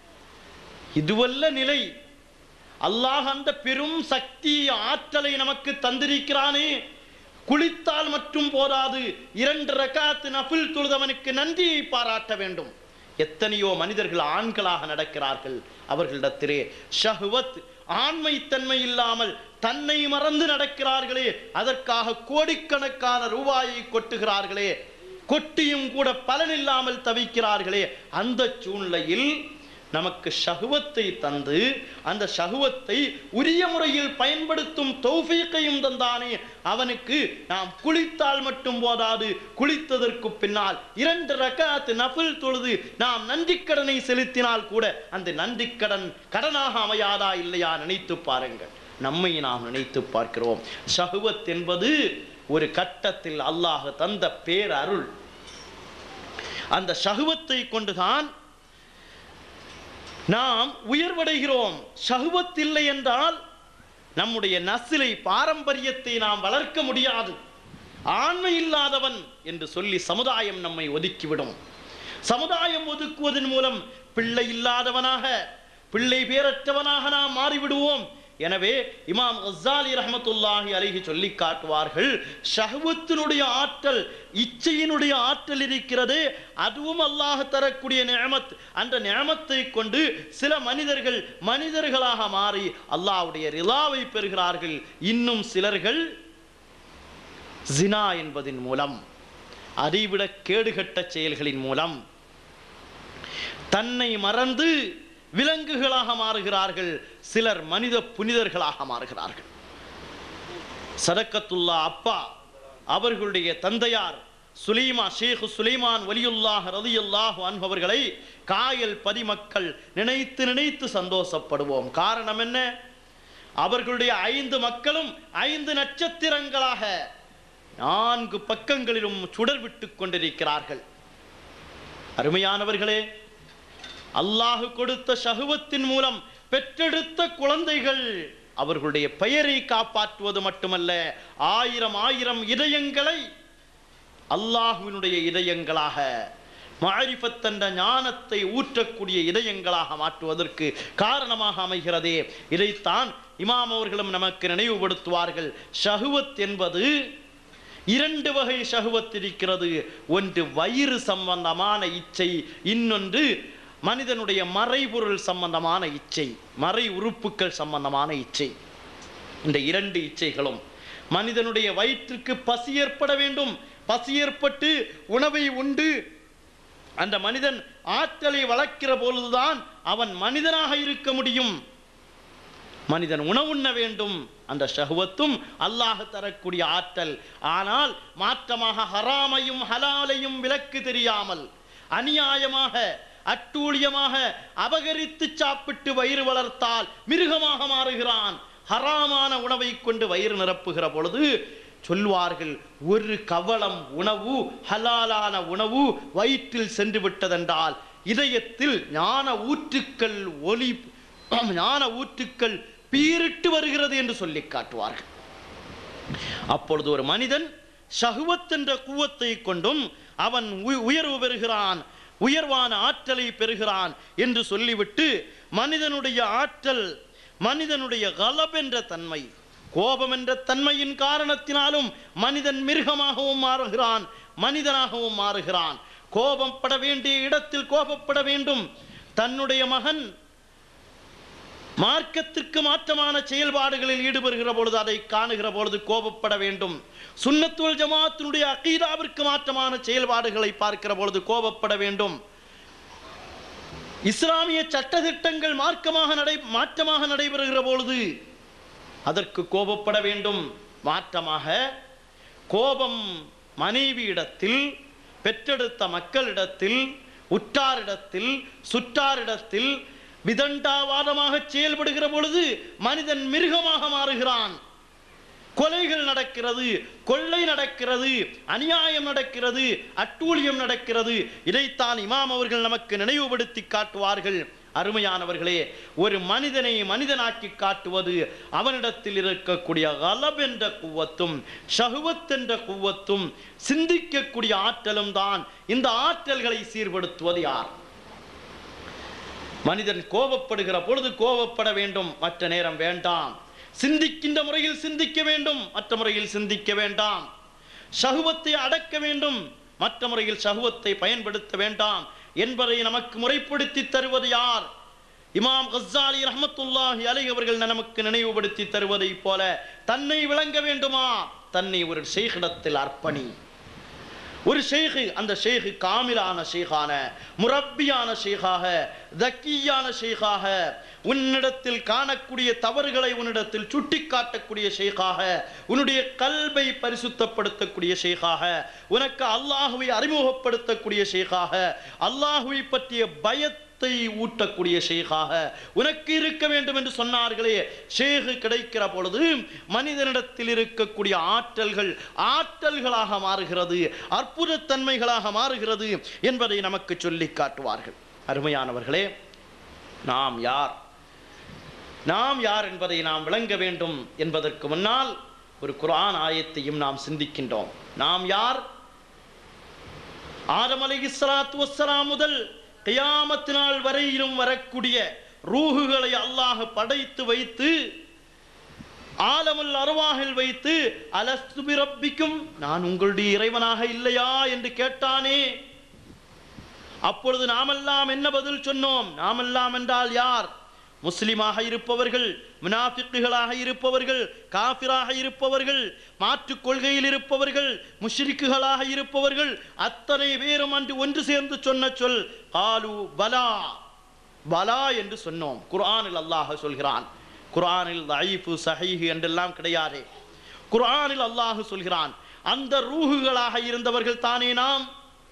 இதுவல்ல நிலை அல்லாஹ் அந்த பெரும் சக்தி ஆற்றலை நமக்கு தந்திருக்கிறானே குளித்தால் மட்டும் போதாது இரண்டு ரகாத்து நபில் தொழுதவனுக்கு நன்றியை பாராட்ட வேண்டும் எத்தனையோ மனிதர்கள் ஆண்களாக நடக்கிறார்கள் அவர்களிடத்திலே ஷஹ்வத் ஆண்மைத்தன்மை இல்லாமல் தன்னை மறந்து நடக்கிறார்களே அதற்காக கோடிக்கணக்கான ரூபாயை கொட்டுகிறார்களே கொட்டியும் கூட பலனில்லாமல் தவிக்கிறார்களே அந்த சூழ்நிலையில் நமக்கு ஷஹுவத்தை தந்து அந்த ஷஹுவத்தை உரிய முறையில் பயன்படுத்தும் தௌஃபீக்கையும் தந்தானே அவனுக்கு நாம் குளித்தால் மட்டும் போதாது குளித்ததற்கு பின்னால் இரண்டு ரக்காத்து நஃபில் தொழுது நாம் நன்றிக்கடனை செலுத்தினால் கூட அந்த நன்றிக்கடன் கடனாக அமையாதா இல்லையா நினைத்து பாருங்கள் நம்மை நாம் நினைத்து பார்க்கிறோம் ஷஹுவத் என்பது ஒரு கட்டத்தில் அல்லாஹ் தந்த பேரருள் அந்த ஷஹுவத்தை கொண்டுதான் நாம் உயர்வடைகிறோம் ஷஹுவத் இல்லை என்றால் நம்முடைய நசிலை பாரம்பரியத்தை நாம் வளர்க்க முடியாது ஆண்மை இல்லாதவன் என்று சொல்லி சமுதாயம் நம்மை ஒதுக்கிவிடும் சமுதாயம் ஒதுக்குவதன் மூலம் பிள்ளை இல்லாதவனாக பிள்ளை பேரற்றவனாக நாம் மாறிவிடுவோம் எனவே இமாம் கஸ்ஸாலி ரஹமத்துல்லாஹி அலைஹி சொல்லி காட்டுவார்கள் ஷஹ்வத்தினுடைய ஆற்றல் இச்சையினுடைய ஆற்றல் இருக்கிறதே அதுவும் அல்லாஹ் தரக்கூடிய நியமத் அந்த நியமத்தை கொண்டு சில மனிதர்கள் மனிதர்களாக மாறி அல்லாஹ்வுடைய ரிலாவை பெறுகிறார்கள் இன்னும் சிலர்கள் ஜினா என்பதின் மூலம் அதைவிட கேடுகட்ட செயல்களின் மூலம் தன்னை மறந்து விலங்குகளாக மாறுகிறார்கள் சிலர் மனித புனிதர்களாக மாறுகிறார்கள் சதக்கத்துல்லா அப்பா அவர்களுடைய தந்தையார் சுலைமா ஷேக் சுலைமான் வலியுல்லாஹ் ரலியல்லாஹ் அன்பவர்களை காயல் பதிமக்கள் நினைத்து நினைத்து சந்தோஷப்படுவோம் காரணம் என்ன அவர்களுடைய ஐந்து மக்களும் ஐந்து நட்சத்திரங்களாக நான்கு பக்கங்களிலும் சுடர் விட்டுக் கொண்டிருக்கிறார்கள் அருமையானவர்களே அல்லாஹ் கொடுத்த ஷஹுவத்தின் மூலம் பெற்றெடுத்த குழந்தைகள் அவர்களுடைய பெயரை காப்பாற்றுவது மட்டுமல்ல ஆயிரம் ஆயிரம் இதயங்களை அல்லாஹுவினுடைய இதயங்களாக மாரிஃபத் என்ற ஞானத்தை ஊற்றக்கூடிய இதயங்களாக மாற்றுவதற்கு காரணமாக அமைகிறதே இதைத்தான் இமாம் அவர்களும் நமக்கு நினைவுபடுத்துவார்கள் ஷஹுவத் என்பது இரண்டு வகை ஷஹுவத் இருக்கிறது ஒன்று வயிறு சம்பந்தமான இச்சை இன்னொன்று மனிதனுடைய மறைபொருள் சம்பந்தமான இச்சை மறை உறுப்புகள் சம்பந்தமான இச்சை இந்த இரண்டு இச்சைகளும் மனிதனுடைய வயிற்றுக்கு பசி ஏற்பட வேண்டும் பசி ஏற்பட்டு உணவை உண்டு அந்த மனிதன் ஆற்றலை வளர்க்கிற பொழுதுதான் அவன் மனிதனாக இருக்க முடியும் மனிதன் உணவுண்ண வேண்டும் அந்த ஷஹுவத்தும் அல்லாஹ் தரக்கூடிய ஆற்றல் ஆனால் மாற்றமாக ஹராமையும் ஹலாலையும் விலக்கு தெரியாமல் அநியாயமாக அட்டூழியமாக அபகரித்து சாப்பிட்டு வயிறு வளர்த்தால் மிருகமாக மாறுகிறான் ஹராமான உணவை கொண்டு வயிறு நிரப்புகிற பொழுது சொல்வார்கள் ஒரு கவளம் உணவு ஹலாலான உணவு வயிற்றில் சென்று விட்டதென்றால் இதயத்தில் ஞான ஊற்றுக்கள் ஒளி ஞான ஊற்றுக்கள் பீரிட்டு வருகிறது என்று சொல்லி காட்டுவார்கள் அப்பொழுது ஒரு மனிதன் ஷஹுவத் என்ற குவத்தை கொண்டும் அவன் உய- உயர்வு பெறுகிறான் உயர்வான ஆற்றலை பெறுகிறான் என்று சொல்லிவிட்டு மனிதனுடைய ஆற்றல் மனிதனுடைய கலப் என்ற தன்மை கோபம் என்ற தன்மையின் காரணத்தினாலும் மனிதன் மிருகமாகவும் மாறுகிறான் மனிதனாகவும் மாறுகிறான் கோபம் பட வேண்டிய இடத்தில் கோபப்பட வேண்டும் தன்னுடைய மகன் மார்க்கத்திற்கு மாற்றமான செயல்பாடுகளில் ஈடுபடுகிற பொழுது அதை காணுகிற பொழுது கோபப்பட வேண்டும் சுன்னத்துல் ஜமாத்தினுடைய அகீதாவிற்கு மாற்றமான செயல்பாடுகளை பார்க்கிற பொழுது கோபப்பட வேண்டும் இஸ்லாமிய சட்டதிட்டங்கள் மார்க்கமாக நடை மாற்றமாக நடைபெறுகிற பொழுது அதற்கு கோபப்பட வேண்டும் மாற்றமாக கோபம் மனைவியிடத்தில் பெற்றெடுத்த மக்களிடத்தில் உற்றாரிடத்தில் சுற்றாரிடத்தில் விதண்டாவாதமாக செயல்படுகிற பொழுது மனிதன் மிருகமாக மாறுகிறான் கொலைகள் நடக்கிறது கொள்ளை நடக்கிறது அநியாயம் நடக்கிறது அட்டூழியம் நடக்கிறது இதைத்தான் இமாம் அவர்கள் நமக்கு நினைவுபடுத்தி காட்டுவார்கள் அருமையானவர்களே ஒரு மனிதனை மனிதனாக்கி காட்டுவது அவனிடத்தில் இருக்கக்கூடிய கலப் என்ற குவத்தும் ஷஹுவத் என்ற குவத்தும் சிந்திக்கக்கூடிய ஆற்றலும் தான் இந்த ஆற்றல்களை சீர்படுத்துவது யார் மனிதன் கோபப்படுகிற பொழுது கோபப்பட வேண்டும் மற்ற நேரம் வேண்டாம் சிந்திக்கின்ற முறையில் சிந்திக்க வேண்டும் மற்ற முறையில் சிந்திக்க வேண்டாம் ஷகுவத்தை அடக்க வேண்டும் மற்ற முறையில் ஷகுவத்தை பயன்படுத்த வேண்டாம் என்பதை நமக்கு முறைப்படுத்தி தருவது யார் இமாம் கஸ்ஸாலி ரஹ்மத்துல்லாஹி அலைஹி அவர்கள் நமக்கு நினைவுபடுத்தி தருவதைப் போல தன்னை விளங்க வேண்டுமா தன்னை ஒரு ஷேகிடத்தில் அர்ப்பணி ஒரு ஷேகு அந்த ஷேகு காமிலான ஷேகான முரப்பியான ஷேகாக தக்கியான ஷேகாக உன்னிடத்தில் காணக்கூடிய தவறுகளை உன்னிடத்தில் சுட்டி காட்டக்கூடிய ஷேகாக உன்னுடைய கல்வை பரிசுத்தப்படுத்தக்கூடிய ஷேகாக உனக்கு அல்லாஹுவை அறிமுகப்படுத்தக்கூடிய ஷேகாக அல்லாஹுவை பற்றிய பயத்தை ஊட்டக்கூடிய ஷேகாக உனக்கு இருக்க வேண்டும் என்று சொன்னார்களே ஷேகு கிடைக்கிற பொழுது மனிதனிடத்தில் இருக்கக்கூடிய ஆற்றல்கள் ஆற்றல்களாக மாறுகிறது அற்புதத்தன்மைகளாக மாறுகிறது என்பதை நமக்கு சொல்லி காட்டுவார்கள் அருமையானவர்களே நாம் யார் நாம் யார் என்பதை நாம் விளங்க வேண்டும் என்பதற்கு முன்னால் ஒரு குர்ஆன் ஆயத்தையும் நாம் சிந்திக்கின்றோம் நாம் யார் ஆதம் அலை இஸ்லாத்து வஸ்ஸலாம் முதல் கியாமத்து நாள் வரையிலும் வரக்கூடிய ரூகுகளை அல்லாஹ் படைத்து வைத்து ஆலமுல் அருவாகில் வைத்து அலஸ்து பிரப்பிக்கும் நான் உங்களுடைய இறைவனாக இல்லையா என்று கேட்டானே அப்பொழுது நாமெல்லாம் என்ன பதில் சொன்னோம் நாமெல்லாம் என்றால் யார் முஸ்லிமாக இருப்பவர்கள் முனாஃபிக்குகளாக இருப்பவர்கள் காஃபிராக இருப்பவர்கள் மாற்றுக் கொள்கையில் இருப்பவர்கள் முஷ்ரிக்குகளாக இருப்பவர்கள் அத்தனை பேரும் அன்று ஒன்று சேர்ந்து சொன்ன சொல் காலு பலா பலா என்று சொன்னோம் குர்ஆனில் அல்லாஹ் சொல்கிறான் குர்ஆனில் தைஃபு சஹீஹ் என்றெல்லாம் கிடையாது குர்ஆனில் அல்லாஹ் சொல்கிறான் அந்த ரூஹுகளாக இருந்தவர்கள் தானே நாம்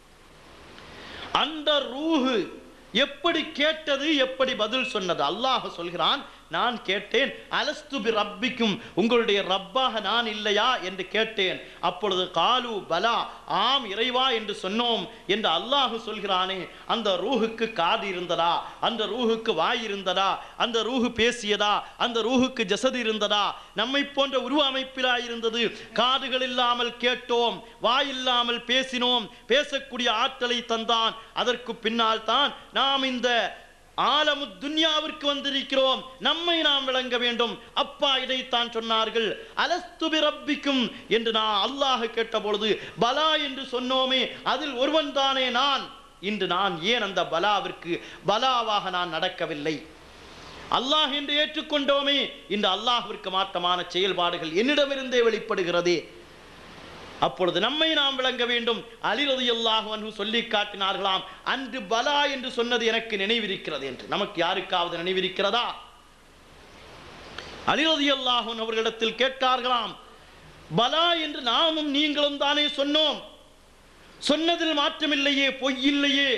அந்த ரூஹு எப்படி கேட்டது எப்படி பதில் சொன்னது அல்லாஹ் சொல்கிறான் நான் கேட்டேன் அலஸ்து பி ரப்பிக்கும் உங்களுடைய ரப்பாக நான் இல்லையா என்று கேட்டேன் அப்பொழுது காலு பலா ஆம் இறைவா என்று சொன்னோம் என்று அல்லாஹ் சொல்கிறானே அந்த ரூஹுக்கு காது இருந்ததா அந்த ரூஹுக்கு வாய் இருந்ததா அந்த ரூஹு பேசியதா அந்த ரூஹுக்கு ஜசது இருந்ததா நம்மை போன்ற உருவ அமைப்பிலா இருந்தது காதுகள் இல்லாமல் கேட்டோம் வாய் இல்லாமல் பேசினோம் பேசக்கூடிய ஆற்றலை தந்தான் அதற்கு பின்னால் தான் நாம் இந்த ஆலமு துன்யாவிற்கு வந்திருக்கிறோம் நம்மை நாம் விளங்க வேண்டும் அப்பா இதைத்தான் சொன்னார்கள் அலஸ்து ரப்பிக்கும் என்று நான் அல்லாஹ் கேட்ட பொழுது பலா என்று சொன்னோமே அதில் ஒருவன் தானே நான் இன்று நான் ஏன் அந்த பலாவிற்கு பலாவாக நான் நடக்கவில்லை அல்லாஹ் என்று ஏற்றுக்கொண்டோமே இந்த அல்லாஹ்விற்கு மாற்றமான செயல்பாடுகள் என்னிடமிருந்தே வெளிப்படுகிறதே அப்பொழுது நம்மை நாம் விளங்க வேண்டும் அலிரதி அல்லாஹு சொல்லி காட்டினார்களாம் அன்று பலா என்று சொன்னது எனக்கு நினைவிருக்கிறது என்று நமக்கு யாருக்காவது நினைவிருக்கிறதா அலிரதி அல்லாஹன் அவர்களிடத்தில் கேட்டார்களாம் பலா என்று நாமும் நீங்களும் தானே சொன்னோம் சொன்னதில் மாற்றமில்லையே பொய் இல்லையே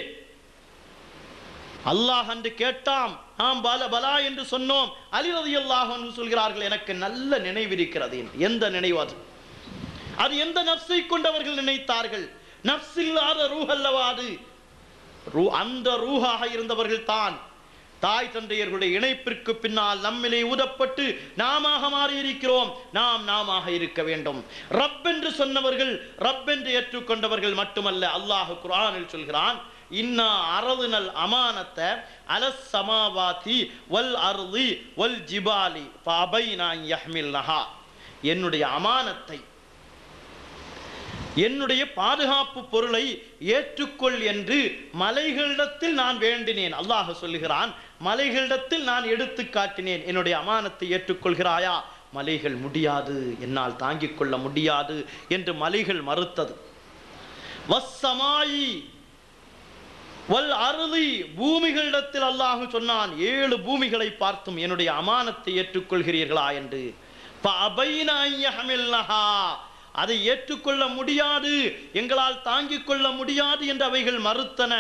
அல்லாஹ் என்று கேட்டாம் நாம் பல பலா என்று சொன்னோம் அலிரதி அல்லாஹ் சொல்கிறார்கள் எனக்கு நல்ல நினைவிருக்கிறது என்று எந்த நினைவு அது அது எந்த நப்சை கொண்டவர்கள் நினைத்தார்கள் நப்ஸ் இல்லாத ரூஹ் அல்லவா அது ரூ- அந்த ரூஹாக இருந்தவர்கள் தான் தாய் தந்தையர்களுடைய இணைப்பிற்கு பின்னால் நம்மிலே ஊதப்பட்டு நாம மாறி இருக்கிறோம் நாம் நாம இருக்க வேண்டும் ரப் என்று சொன்னவர்கள் ரப் என்று ஏற்றுக்கொண்டவர்கள் மட்டுமல்ல அல்லாஹ் குர்ஆனில் சொல்கிறான் இன்னா அரதுனல் அமானத்த அலஸ் சமாவாதி வல் அர்தி வல் ஜிபாலி ஃபஅபைனா யஹ்மில்னஹா என்னுடைய அமானத்தை என்னுடைய பாதுகாப்பு பொருளை ஏற்றுக்கொள் என்று மலைகளிடத்தில் நான் வேண்டினேன் அல்லாஹ் சொல்லுகிறான் மலைகளிடத்தில் நான் எடுத்து காட்டினேன் என்னுடைய அமானத்தை ஏற்றுக்கொள்கிறாயா மலைகள் முடியாது என்னால் தாங்கிக் கொள்ள முடியாது என்று மலைகள் மறுத்தது வஸ்ஸமாயி வல் அருதி பூமிகளிடத்தில் அல்லாஹ் சொன்னான் ஏழு பூமிகளை பார்த்தும் என்னுடைய அமானத்தை ஏற்றுக்கொள்கிறீர்களா என்று فَأَبَيْنَ أَنْ يَحْمِلْنَهَا. அதை ஏற்றுக்கொள்ள முடியாது எங்களால் தாங்கிக் கொள்ள முடியாது என்று அவைகள் மறுத்தன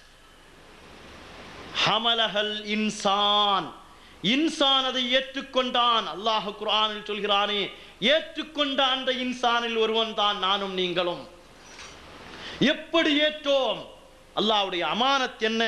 ஹமலஹல் இன்சான் இன்சான் அதை ஏற்றுக்கொண்டான் அல்லாஹ் குர்ஆனில் சொல்கிறானே ஏற்றுக்கொண்ட அந்த இன்சானில் ஒருவன் தான் நானும் நீங்களும் எப்படி ஏற்றோம் அல்லாஹ்வுடைய அமானத் என்ன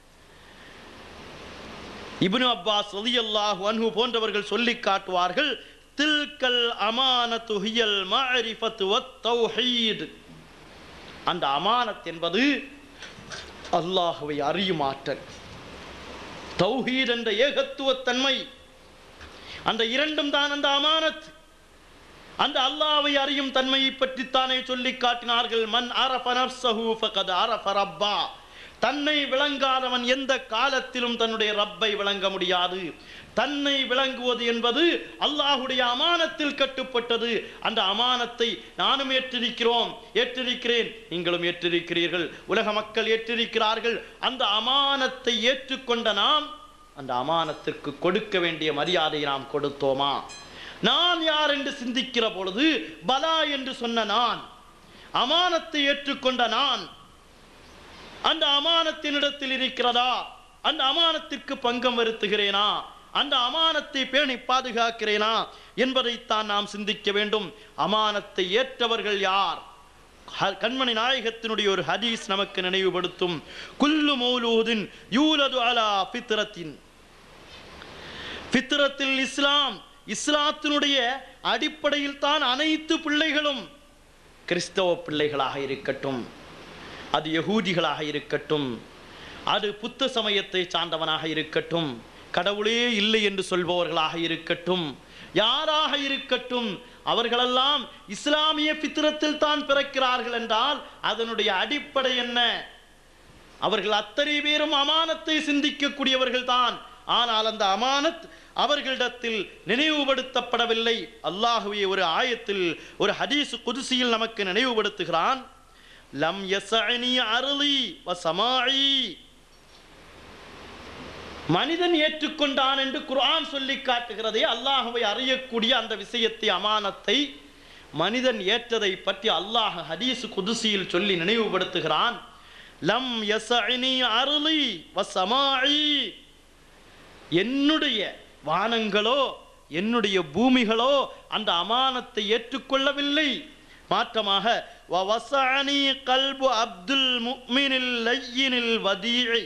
இப்னு அப்பாஸ் ரலியல்லாஹு அன்ஹு போன்றவர்கள் சொல்லி காட்டுவார்கள் தில்கல் அமானத்து ஹியல் மஅரிஃபத்து வத் தௌஹீத் அந்த அமானத் என்பது அல்லாஹ்வை அறியும் ஆற்றல் தௌஹீத் என்ற ஏகத்துவத்தன்மை அந்த இரண்டும் தான் அந்த அமானத் அந்த அல்லாஹ்வை அறியும் தன்மையை பற்றித்தானே சொல்லி காட்டினார்கள் மன் அரஃப நஃப்ஸஹு ஃபகத் அரஃப ரப்பா தன்னை விளங்காதவன் எந்த காலத்திலும் தன்னுடைய ரப்பை விளங்க முடியாது தன்னை விளங்குவது என்பது அல்லாஹுடைய அமானத்தில் கட்டுப்பட்டது அந்த அமானத்தை நானும் ஏற்றிருக்கிறோம் ஏற்றிருக்கிறேன் நீங்களும் ஏற்றிருக்கிறீர்கள் உலக மக்கள் ஏற்றிருக்கிறார்கள் அந்த அமானத்தை ஏற்றுக்கொண்ட நாம் அந்த அமானத்திற்கு கொடுக்க வேண்டிய மரியாதையை நாம் கொடுத்தோமா நான் யார் என்று சிந்திக்கிற பொழுது பலா என்று சொன்ன நான் அமானத்தை ஏற்றுக்கொண்ட நான் அந்த அமானத்தினிடத்தில் இருக்கிறதா அந்த அமானத்திற்கு பங்கம் வருத்துகிறேனா அந்த அமானத்தை பேணி பாதுகாக்கிறேனா என்பதைத்தான் நாம் சிந்திக்க வேண்டும் அமானத்தை ஏற்றவர்கள் யார் ஹ- கண்மணி நாயகத்தினுடைய ஒரு ஹதீஸ் நமக்கு நினைவுபடுத்தும் குல்லு மௌலூதின் யூலது அலா ஃபித்ரத்தின் ஃபித்ரத்தில் இஸ்லாம் இஸ்லாத்தினுடைய அடிப்படையில் தான் அனைத்து பிள்ளைகளும் கிறிஸ்தவ பிள்ளைகளாக இருக்கட்டும் அது யகூதிகளாக இருக்கட்டும் அது புத்த சமயத்தை சார்ந்தவனாக இருக்கட்டும் கடவுளே இல்லை என்று சொல்பவர்களாக இருக்கட்டும் யாராக இருக்கட்டும் அவர்களெல்லாம் இஸ்லாமிய பித்திரத்தில் தான் பிறக்கிறார்கள் என்றால் அதனுடைய அடிப்படை என்ன அவர்கள் அத்தனை பேரும் அமானத்தை சிந்திக்கக்கூடியவர்கள் தான் ஆனால் அந்த அமானத் அவர்களிடத்தில் நினைவுபடுத்தப்படவில்லை அல்லாஹுவே ஒரு ஆயத்தில் ஒரு ஹதீஸ் குதுசியில் நமக்கு நினைவுபடுத்துகிறான் லம் யசஅனி அருளி வ சமாஇ மனிதன் ஏற்றுக்கொண்டான் என்று குர்ஆன் சொல்லி காட்டுகிறதே அல்லாஹுவை அறியக்கூடிய அந்த விஷயத்தை அமானத்தை மனிதன் ஏற்றதை பற்றி அல்லாஹ் ஹதீஸ் குதுசியில் சொல்லி நினைவுபடுத்துகிறான் லம் யசஅனி அருளி வ சமாஇ என்னுடைய வானங்களோ என்னுடைய பூமிகளோ அந்த அமானத்தை ஏற்றுக்கொள்ளவில்லை மாற்றமாக வ வஸஅனி கல்பு அப்துல் முஃமினில் லையினில் வதீஇ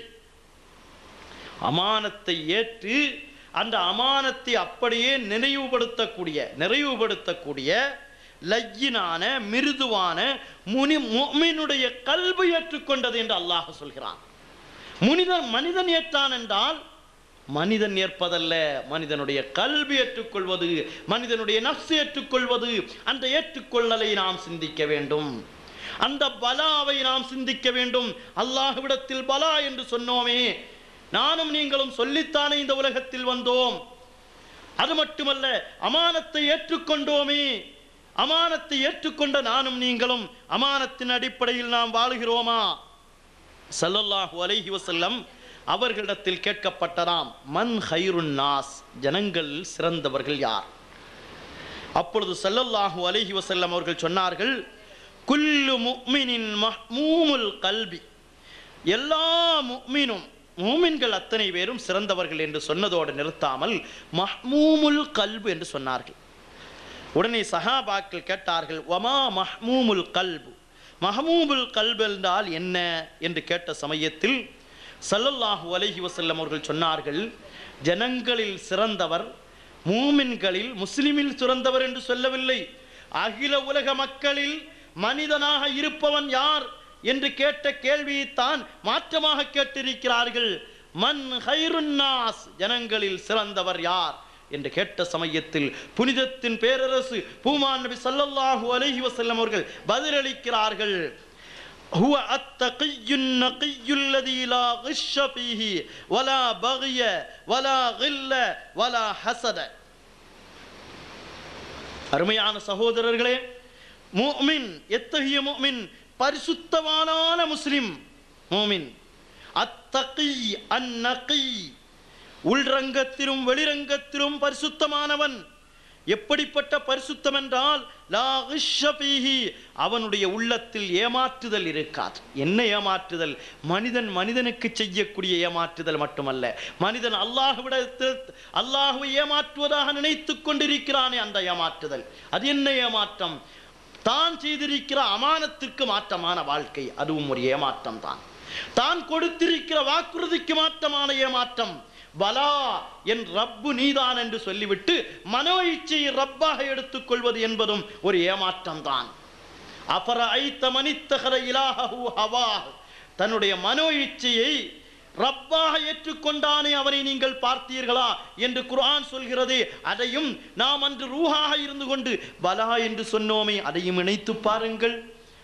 அமானத்தை ஏற்று அந்த அமானத்தை அப்படியே நினைவுபடுத்தக்கூடிய நிறைவுபடுத்தக்கூடிய லய்யினான மிருதுவான முனி முஃமினுடைய கல்வி ஏற்றுக்கொண்டது என்று அல்லாஹ் சொல்கிறான் முனிதன் மனிதன் ஏற்றான் என்றால் மனிதன் ஏற்பதல்ல மனிதனுடைய கல்வி ஏற்றுக்கொள்வது மனிதனுடைய நஃப்ஸ் ஏற்றுக்கொள்வது அந்த ஏற்றுக்கொள்ளலை நாம் சிந்திக்க வேண்டும் அந்த பலாவை நாம் சிந்திக்க வேண்டும் அல்லாஹ்விடத்தில் பலா என்று சொன்னோமே நானும் நீங்களும் சொல்லித்தானே இந்த உலகத்தில் வந்தோம் அது மட்டுமல்ல அமானத்தை ஏற்றுக்கொண்டோமே அமானத்தை ஏற்றுக்கொண்ட நானும் நீங்களும் அமானத்தின் அடிப்படையில் நாம் வாழுகிறோமா ஸல்லல்லாஹு அலைஹி வஸல்லம் அவர்களிடத்தில் கேட்கப்பட்டதாம் மன் ஹைருன் நாஸ் ஜனங்களில் சிறந்தவர்கள் யார் அப்பொழுது ஸல்லல்லாஹு அலைஹி வஸல்லம் அவர்கள் சொன்னார்கள் குல்லு முஃமினின் மஹ்மூமுல் கல்பி எல்லா முஃமினும் மூமின்கள் அத்தனை பேரும் சிறந்தவர்கள் என்று சொன்னதோடு நிறுத்தாமல் மஹ்மூமுல் கல்பு என்று சொன்னார்கள் உடனே சஹாபாக்கள் கேட்டார்கள் வமா மஹ்மூமுல் கல்பு மஹமூமுல் கல்பு என்றால் என்ன என்று கேட்ட சமயத்தில் ஸல்லல்லாஹு அலைஹி வஸல்லம் அவர்கள் சொன்னார்கள் ஜனங்களில் சிறந்தவர் மூமின்களில் முஸ்லிமில் சிறந்தவர் என்று சொல்லவில்லை அகில உலக மக்களில் மனிதனாக இருப்பவன் யார் என்று கேட்ட கேள்வியைத்தான் மாற்றமாக கேட்டிருக்கிறார்கள் மன் ஹைருன் நாஸ் ஜனங்களில் சிறந்தவர் யார் என்று கேட்ட சமயத்தில் புனிதத்தின் பேரரசு பூமான் நபி ஸல்லல்லாஹு அலைஹி வஸல்லம் அவர்கள் பதிலளிக்கிறார்கள் هو التقي النقي الذي لا غش فيه ولا بغي ولا غل ولا حسد அருமையான சகோதரர்களே முஃமின் எத்தகைய முஃமின் பரிசுத்தவானான முஸ்லிம் முஃமின் அத்தகி அந்நகி உள்ரங்கத்திலும் வெளிரங்கத்திலும் பரிசுத்தமானவன் எப்படிப்பட்ட பரிசுத்தம் என்றால் லா கிஷ்ஷ ஃபீஹி. அவனுடைய உள்ளத்தில் ஏமாற்றுதல் இருக்காது என்ன ஏமாற்றுதல் மனிதன் மனிதனுக்கு செய்யக்கூடிய ஏமாற்றுதல் மட்டுமல்ல மனிதன் அல்லாஹ்விடத்தில் அல்லாஹ்வை ஏமாற்றுவதாக நினைத்துக் கொண்டிருக்கிறானே அந்த ஏமாற்றுதல் அது என்ன ஏமாற்றம் தான் செய்திருக்கிற அமானத்திற்கு மாற்றமான வாழ்க்கை அதுவும் ஒரு ஏமாற்றம் தான் தான் கொடுத்திருக்கிற வாக்குறுதிக்கு மாற்றமான ஏமாற்றம் பலா என் ரப்பு நீதான் என்று சொல்லிவிட்டு மனோ இச்சையை ரப்பாக எடுத்துக்கொள்வது என்பதும் ஒரு ஏமாற்றம் தான் அபர ஐத்த மனித்தகர இலாஹு ஹவா தன்னுடைய மனோ இச்சையை ரப்பாக ஏற்றுக்கொண்டானே அவனை நீங்கள் பார்த்தீர்களா என்று குர்ஆன் சொல்கிறது அதையும் நாம் அன்று ரூஹாக இருந்து கொண்டு பலா என்று சொன்னோமே அதையும் இணைத்து பாருங்கள்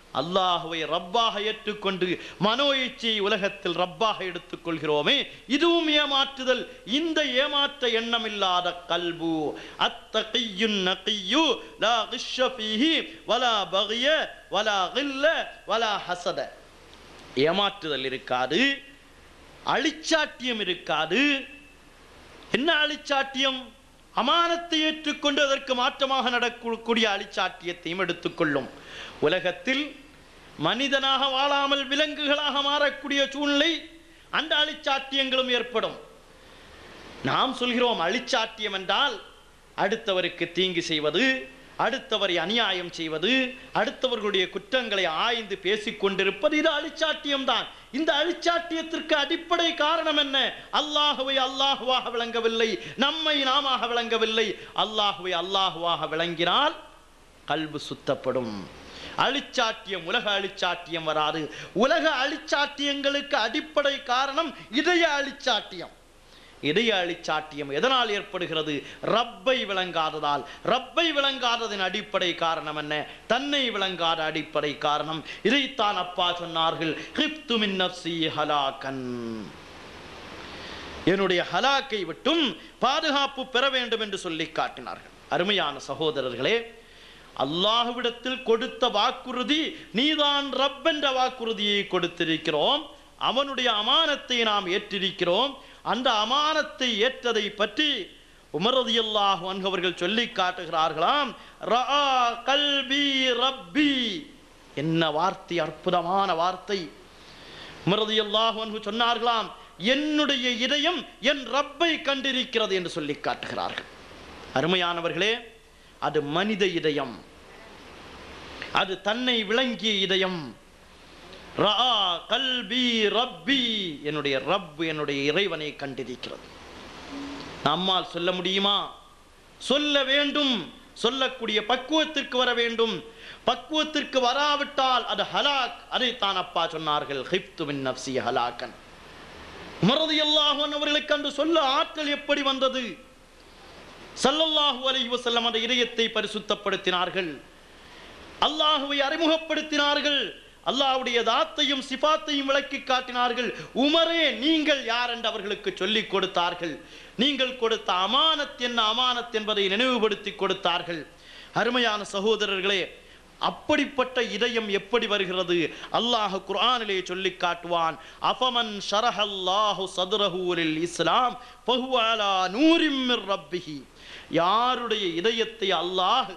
அல்லாஹுவை ரப்பாக ஏற்றுக்கொண்டு மனோ இச்சையை உலகத்தில் ரப்பாக எடுத்துக்கொள்கிறோமே இதுவும் ஏமாற்றுதல் இந்த ஏமாற்ற எண்ணம் இல்லாத கல்பு அத்தகையுன் நகையு லா கிஷ்ஷ ஃபீஹி வலா பகிய வலா கில்ல வலா ஹசத ஏமாற்றுதல் இருக்காது அழிச்சாட்டியம் இருக்காது என்ன அழிச்சாட்டியம் அமானத்தை ஏற்றுக்கொண்டு அதற்கு மாற்றமாக நடக்கக்கூடிய அழிச்சாட்டியத்தையும் எடுத்துக்கொள்ளும் உலகத்தில் மனிதனாக வாழாமல் விலங்குகளாக மாறக்கூடிய சூழ்நிலை அந்த அழிச்சாட்டியங்களும் ஏற்படும் நாம் சொல்கிறோம் அழிச்சாட்டியம் என்றால் அடுத்தவருக்கு தீங்கு செய்வது அடுத்தவரை அநியாயம் செய்வது அடுத்தவர்களுடைய குற்றங்களை ஆய்ந்து பேசிக் கொண்டிருப்பது இது அழிச்சாட்டியம்தான் இந்த அழிச்சாட்டியத்திற்கு அடிப்படை காரணம் என்ன அல்லாஹுவை அல்லாஹுவாக விளங்கவில்லை நம்மை நாமாக விளங்கவில்லை அல்லாஹுவை அல்லாஹுவாக விளங்கினால் கல்பு சுத்தப்படும் அழிச்சாட்டியம் உலக அழிச்சாட்டியம் வராது உலக அழிச்சாட்டியங்களுக்கு அடிப்படை காரணம் இதய அழிச்சாட்டியம் இதய அழிச்சாட்டியம் எதனால் ஏற்படுகிறது ரப்பை விளங்காததால் ரப்பை விளங்காததின் அடிப்படை காரணம் என்ன தன்னை விளங்காத அடிப்படை காரணம் இதைத்தான் அப்பா சொன்னார்கள் "ஹிப்து மின் நஃப்ஸி ஹலாக்கன்." என்னுடைய ஹலாக்கை விட்டும் பாதுகாப்பு பெற வேண்டும் என்று சொல்லி காட்டினார்கள் அருமையான சகோதரர்களே அல்லாஹ்விடத்தில் கொடுத்த வாக்குறுதி நீதான் ரப் என்ற வாக்குறுதியை கொடுத்திருக்கிறோம் அவனுடைய அமானத்தை நாம் ஏற்றிருக்கிறோம் அந்த அமானத்தை ஏற்றதை பற்றி உமரதியல்லாஹு அவர்கள் சொல்லி காட்டுகிறார்களாம் ரஆ கல்பி ரப்பி என்ன வார்த்தை அற்புதமான வார்த்தை உமரதியல்லாஹு அன்ஹு சொன்னார்களாம் என்னுடைய இதயம் என் ரப்பை கண்டிருக்கிறது என்று சொல்லி காட்டுகிறார்கள் அருமையானவர்களே அது மனித இதயம் அது தன்னை விளங்கிய இதயம் ரஆ கல்பி ரப்பி என்னுடைய ரப் என்னுடைய இறைவனை கண்டிருக்கிறது நம்மால் சொல்ல முடியுமா சொல்ல வேண்டும் சொல்லக்கூடிய பக்குவத்திற்கு வர வேண்டும் பக்குவத்திற்கு வராவிட்டால் அது ஹலாக் அதைத்தான் அப்பா சொன்னார்கள் ஹிப்து மின் நப்சி ஹலாக்கன் உமரது அல்லாஹன் அவர்களுக்கு அன்று சொல்ல ஆற்றல் எப்படி வந்தது சல்லல்லாஹு அலைஹி வஸல்லம் அந்த இதயத்தை பரிசுத்தப்படுத்தினார்கள் அல்லாஹுவை அறிமுகப்படுத்தினார்கள் அல்லாஹ்வுடைய தாத்தையும் சிபாத்தையும் விளக்கி காட்டினார்கள் உமரே நீங்கள் யார் என்று அவர்களுக்கு சொல்லிக் கொடுத்தார்கள் நீங்கள் கொடுத்த அமானத் என்ன அமானத் என்பதை நினைவுபடுத்தி கொடுத்தார்கள் அருமையான சகோதரர்களே அப்படிப்பட்ட இதயம் எப்படி வருகிறது அல்லாஹ் குர்ஆனிலே சொல்லி காட்டுவான் அஃபமன் ஷரஹல்லாஹு சதுரஹு லில் இஸ்லாம் ஃபஹுவ அலா நூரிம் மிர் ரப்பிஹி யாருடைய இதயத்தை அல்லாஹ்